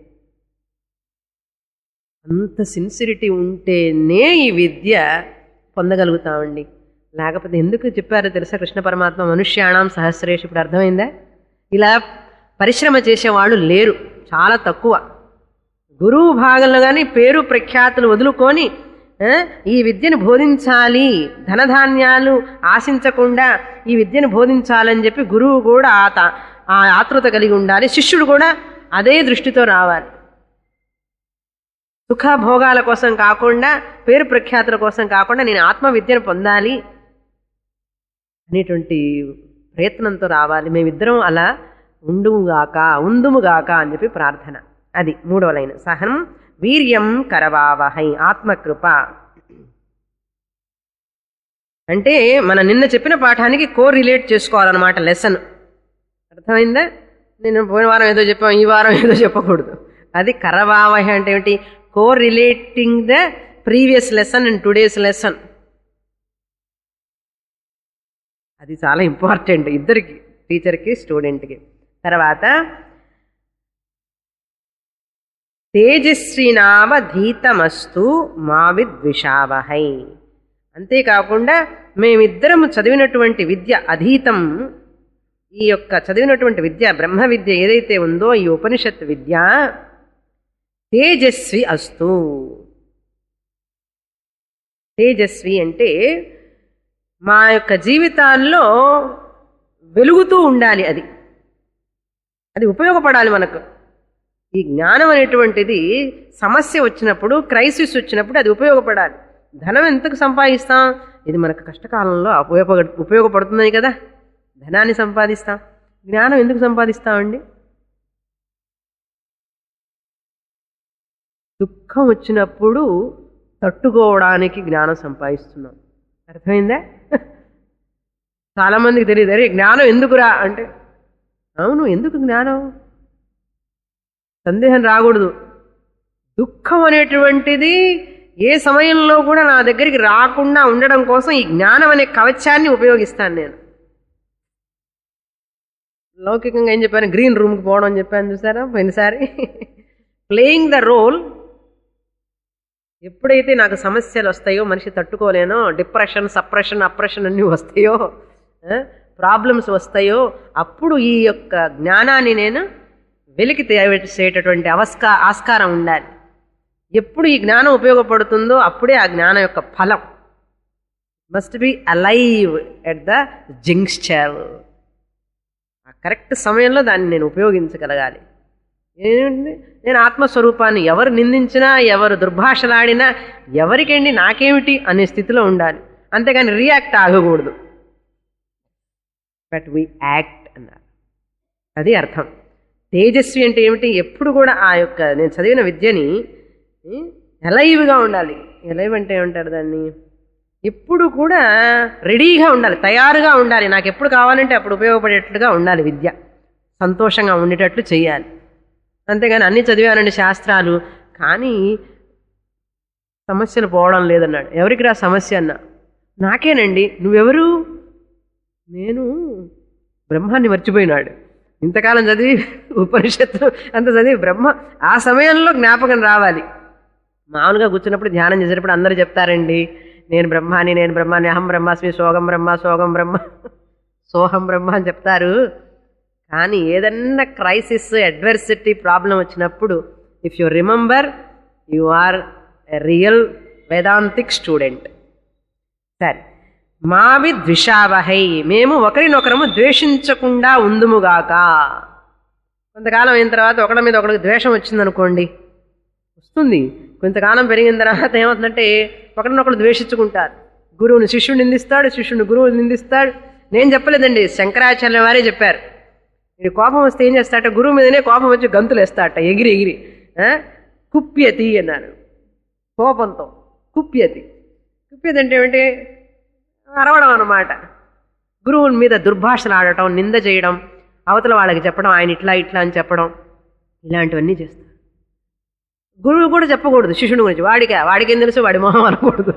అంత సిన్సిరిటీ ఉంటేనే ఈ విద్య పొందగలుగుతామండి లేకపోతే ఎందుకు చెప్పారో తెలుసా కృష్ణ పరమాత్మ మనుష్యాణం సహస్రేష్ ఇప్పుడు అర్థమైందా ఇలా పరిశ్రమ చేసేవాళ్ళు లేరు చాలా తక్కువ గురువు భాగంలో కానీ పేరు ప్రఖ్యాతులు వదులుకొని ఆ, ఈ విద్యను బోధించాలి ధనధాన్యాలు ఆశించకుండా ఈ విద్యను బోధించాలని చెప్పి గురువు కూడా ఆ త- ఆ ఆతృత కలిగి ఉండాలి శిష్యుడు కూడా అదే దృష్టితో రావాలి సుఖ భోగాల కోసం కాకుండా పేరు ప్రఖ్యాతుల కోసం కాకుండా నేను ఆత్మ విద్యను పొందాలి అనేటువంటి ప్రయత్నంతో రావాలి మేమిద్దరం అలా ఉండుముగాక ఉందుముగాక అని చెప్పి ప్రార్థన అది మూడవ లైన్ సహనం వీర్యం కరవావహై ఆత్మకృప అంటే మన నిన్న చెప్పిన పాఠానికి కో రిలేట్ చేసుకోవాలన్నమాట లెసన్ అర్థమైందా నేను పోయిన వారం ఏదో చెప్పాం ఈ వారం ఏదో చెప్పకూడదు అది కరవావహ అంటే ఏమిటి correlating the previous lesson and today's lesson అది చాలా ఇంపార్టెంట్ ఇద్దరికి టీచర్కి స్టూడెంట్కి తర్వాత తేజస్వినావధీతమస్తు మా విద్విషావహై అంతేకాకుండా మేమిద్దరం చదివినటువంటి విద్య అధీతం ఈ యొక్క చదివినటువంటి విద్య బ్రహ్మ విద్య ఏదైతే ఉందో ఈ ఉపనిషత్ విద్య తేజస్వి అస్తు తేజస్వి అంటే మా యొక్క జీవితాల్లో వెలుగుతూ ఉండాలి అది అది ఉపయోగపడాలి మనకు ఈ జ్ఞానం అనేటువంటిది సమస్య వచ్చినప్పుడు క్రైసిస్ వచ్చినప్పుడు అది ఉపయోగపడాలి ధనం ఎంతకు సంపాదిస్తాం ఇది మనకు కష్టకాలంలో ఉపయోగ ఉపయోగపడుతుంది కదా ధనాన్ని సంపాదిస్తాం జ్ఞానం ఎందుకు సంపాదిస్తామండి దుఃఖం వచ్చినప్పుడు తట్టుకోవడానికి జ్ఞానం సంపాదిస్తున్నాం అర్థమైందా చాలా మందికి తెలియదు అరే జ్ఞానం ఎందుకురా అంటే అవును ఎందుకు జ్ఞానం సందేహం రాకూడదు దుఃఖం అనేటువంటిది ఏ సమయంలో కూడా నా దగ్గరికి రాకుండా ఉండడం కోసం ఈ జ్ఞానం అనే కవచాన్ని ఉపయోగిస్తాను నేను లౌకికంగా ఏం చెప్పాను గ్రీన్ రూమ్కి పోవడం అని చెప్పాను చూసారా పోయినసారి ప్లేయింగ్ ద రోల్ ఎప్పుడైతే నాకు సమస్యలు వస్తాయో మనిషి తట్టుకోలేనో డిప్రెషన్ సప్రెషన్ అప్రెషన్ అన్నీ వస్తాయో ప్రాబ్లమ్స్ వస్తాయో అప్పుడు ఈ యొక్క జ్ఞానాన్ని నేను వెలికి తీసేటటువంటి అవస్కా ఆస్కారం ఉండాలి ఎప్పుడు ఈ జ్ఞానం ఉపయోగపడుతుందో అప్పుడే ఆ జ్ఞానం యొక్క ఫలం must be alive at the juncture ఆ కరెక్ట్ సమయంలో దాన్ని నేను ఉపయోగించగలగాలి ఏంటి నేను ఆత్మస్వరూపాన్ని ఎవరు నిందించినా ఎవరు దుర్భాషలాడినా ఎవరికండి నాకేమిటి అనే స్థితిలో ఉండాలి అంతేగాని రియాక్ట్ ఆగకూడదు బట్ వి యాక్ట్ అన్నారు అది అర్థం తేజస్వి అంటే ఏమిటి ఎప్పుడు కూడా ఆ యొక్క నేను చదివిన విద్యని ఎలైవ్గా ఉండాలి ఎలైవ్ అంటే ఏమంటారు దాన్ని ఎప్పుడు కూడా రెడీగా ఉండాలి తయారుగా ఉండాలి నాకు ఎప్పుడు కావాలంటే అప్పుడు ఉపయోగపడేటట్లుగా ఉండాలి విద్య సంతోషంగా ఉండేటట్లు చేయాలి అంతేగాని అన్ని చదివానండి శాస్త్రాలు కానీ సమస్యలు పోవడం లేదన్నాడు ఎవరికి రా సమస్య అన్నా నాకేనండి నువ్వెవరు నేను బ్రహ్మాన్ని మర్చిపోయినాడు ఇంతకాలం చదివి ఉపనిషత్తు అంత చదివి బ్రహ్మ ఆ సమయంలో జ్ఞాపకం రావాలి మామూలుగా కూర్చున్నప్పుడు ధ్యానం చేసేటప్పుడు అందరూ చెప్తారండి నేను బ్రహ్మాని నేను బ్రహ్మాని అహం బ్రహ్మాస్మి సోగం బ్రహ్మ సోగం బ్రహ్మ సోహం బ్రహ్మ అని చెప్తారు కానీ ఏదన్నా క్రైసిస్ అడ్వర్సిటీ ప్రాబ్లం వచ్చినప్పుడు if you remember you are a real Vedantic student సరే మావి ద్విషావహై మేము ఒకరినొకరము ద్వేషించకుండా ఉందుముగాక కొంతకాలం అయిన తర్వాత ఒకడి మీద ఒకడికి ద్వేషం వచ్చిందనుకోండి వస్తుంది కొంతకాలం పెరిగిన తర్వాత ఏమవుతుందంటే ఒకరినొకరు ద్వేషించుకుంటారు గురువుని శిష్యుడు నిందిస్తాడు శిష్యుని గురువు నిందిస్తాడు నేను చెప్పలేదండి శంకరాచార్య వారే చెప్పారు ఇది కోపం వస్తే ఏం చేస్తాట గురువు మీదనే కోపం వచ్చి గంతులు వేస్తాట ఎగిరి ఎగిరి ఆ? కుప్యతి అన్నారు కోపంతో కుప్యతి కుప్యతి అంటే ఏమిటి అరవడం అన్నమాట గురువుల మీద దుర్భాషలు ఆడటం నింద చేయడం అవతల వాళ్ళకి చెప్పడం ఆయన ఇట్లా ఇట్లా అని చెప్పడం ఇలాంటివన్నీ చేస్తారు గురువు కూడా చెప్పకూడదు శిష్యుడి గురించి వాడికి వాడికి ఏం తెలుసు వాడి మొహం అనకూడదు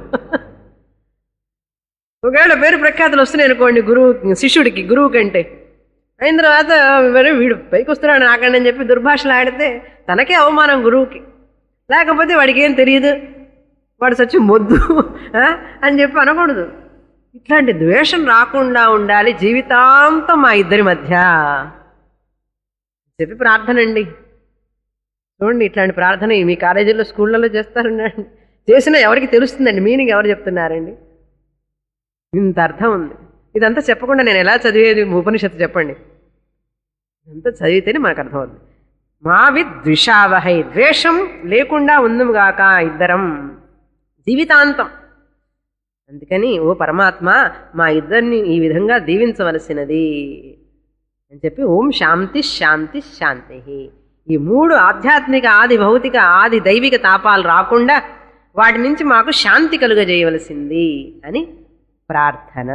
ఒకవేళ పేరు ప్రఖ్యాతులు వస్తున్నాయి అనుకోండి గురువు శిష్యుడికి గురువు కంటే అయిన తర్వాత మరి వీడు పైకి వస్తున్నాడు నాకండి అని చెప్పి దుర్భాషలు ఆడితే తనకే అవమానం గురువుకి లేకపోతే వాడికి ఏం తెలియదు వాడు సచ్చి మొద్దు ఆ? అని చెప్పి అనకూడదు ఇట్లాంటి ద్వేషం రాకుండా ఉండాలి జీవితాంతం మా ఇద్దరి మధ్య చెప్పి ప్రార్థన అండి చూడండి ఇట్లాంటి ప్రార్థన మీ కాలేజీలో స్కూళ్ళలో చేస్తారండి చేసినా ఎవరికి తెలుస్తుందండి మీనింగ్ ఎవరు చెప్తున్నారండి ఇంత అర్థం ఉంది ఇదంతా చెప్పకుండా నేను ఎలా చదివేది ఉపనిషత్తు చెప్పండి ఇదంతా చదివితేనే మనకు అర్థం అవుతుంది మావి ద్విషావహై ద్వేషం లేకుండా ఉందుగాక ఇద్దరం జీవితాంతం అందుకని ఓ పరమాత్మ మా ఇద్దరిని ఈ విధంగా దీవించవలసినది అని చెప్పి ఓం శాంతి శాంతి శాంతి ఈ మూడు ఆధ్యాత్మిక ఆది భౌతిక ఆది దైవిక తాపాలు రాకుండా వాటి నుంచి మాకు శాంతి కలుగజేయవలసింది అని ప్రార్థన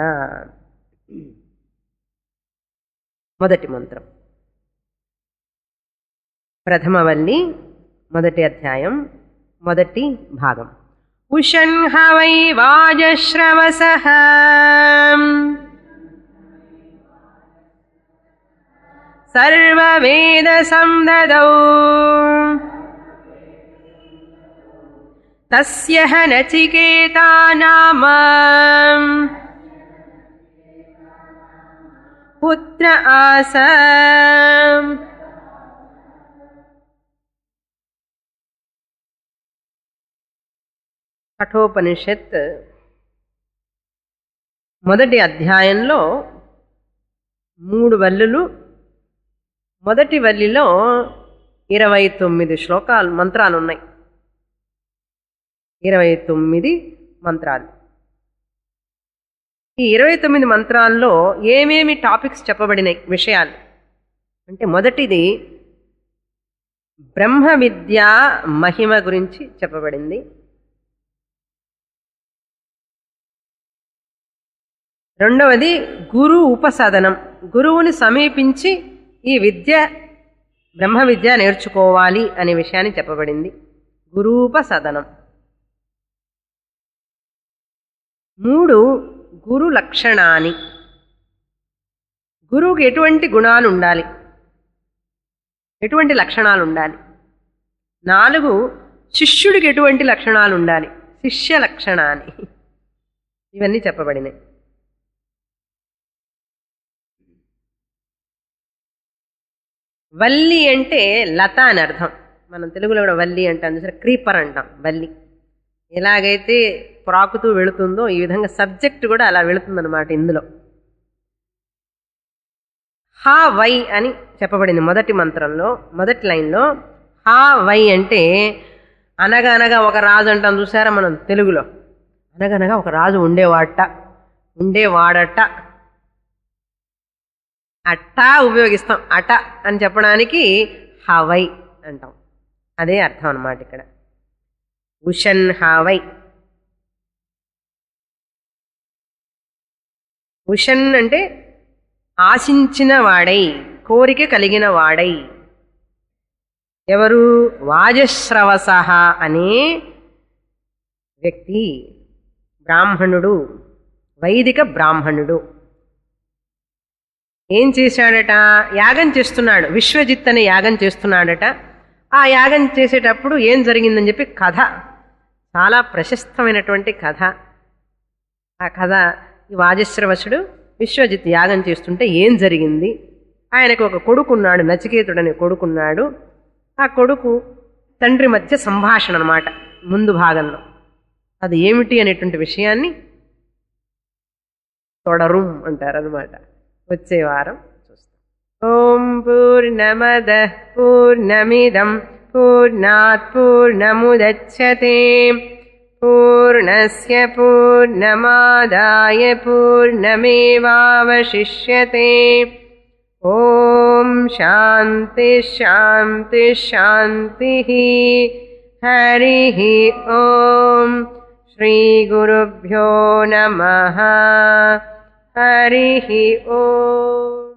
మొదటి మంత్రం ప్రథమవల్లి మొదటి అధ్యాయం మొదటి భాగం ఉషన్హ వై వాజశ్రవస సర్వవేద సందదౌ తస్య నచికేతా నామ పుత్ర ఆస కఠోపనిషత్ మొదటి అధ్యాయంలో మూడు వల్లులు మొదటి వల్లిలో ఇరవై తొమ్మిది శ్లోకాలు మంత్రాలు ఉన్నాయి ఇరవై తొమ్మిది మంత్రాలు ఈ ఇరవై తొమ్మిది మంత్రాల్లో ఏమేమి టాపిక్స్ చెప్పబడినాయి విషయాలు అంటే మొదటిది బ్రహ్మ విద్య మహిమ గురించి చెప్పబడింది రెండవది గురు ఉపసదనం గురువుని సమీపించి ఈ విద్య బ్రహ్మ విద్య నేర్చుకోవాలి అనే విషయాన్ని చెప్పబడింది గురూపసదనం మూడు గురు లక్షణాన్ని గురువుకి ఎటువంటి గుణాలు ఉండాలి ఎటువంటి లక్షణాలు ఉండాలి నాలుగు శిష్యుడికి ఎటువంటి లక్షణాలు ఉండాలి శిష్య లక్షణాన్ని ఇవన్నీ చెప్పబడినాయి వల్లి అంటే లత అని అర్థం మనం తెలుగులో కూడా వల్లి అంటాం సరే క్రీపర్ అంటాం వల్లి ఎలాగైతే ప్రాకుతూ వెళుతుందో ఈ విధంగా సబ్జెక్ట్ కూడా అలా వెళుతుందన్నమాట ఇందులో హా వై అని చెప్పబడింది మొదటి మంత్రంలో మొదటి లైన్లో హా వై అంటే అనగనగా ఒక రాజు అంటాం చూసారా మనం తెలుగులో అనగనగా ఒక రాజు ఉండేవాడట ఉండేవాడట అట్టా ఉపయోగిస్తాం అట అని చెప్పడానికి హవై అంటాం అదే అర్థం అన్నమాట ఇక్కడ ఉషన్ హావై ఉషన్ అంటే ఆశించిన వాడై కోరిక కలిగిన వాడై ఎవరు వాజశ్రవస అనే వ్యక్తి బ్రాహ్మణుడు వైదిక బ్రాహ్మణుడు ఏం చేశాడట యాగం చేస్తున్నాడు విశ్వజిత్ అనే యాగం చేస్తున్నాడట ఆ యాగం చేసేటప్పుడు ఏం జరిగిందని చెప్పి కథ చాలా ప్రశస్తమైనటువంటి కథ ఆ కథ ఈ వాజశ్రవసుడు విశ్వజిత్ యాగం చేస్తుంటే ఏం జరిగింది ఆయనకు ఒక కొడుకున్నాడు నచికేతుడనే కొడుకున్నాడు ఆ కొడుకు తండ్రి మధ్య సంభాషణ అనమాట ముందు భాగంలో అది ఏమిటి అనేటువంటి విషయాన్ని తొడరు అంటారు అనమాట వచ్చే వారం చూస్తాం ఓం పూర్ణమద పూర్ణమిదం పూర్ణాత్ పూర్ణముదచ్చతే పూర్ణస్య పూర్ణమాదాయ పూర్ణమేవావశిష్యతే ఓం శాంతి శాంతి శాంతి హరి ఓం శ్రీగురుభ్యో నమ హరి ఓం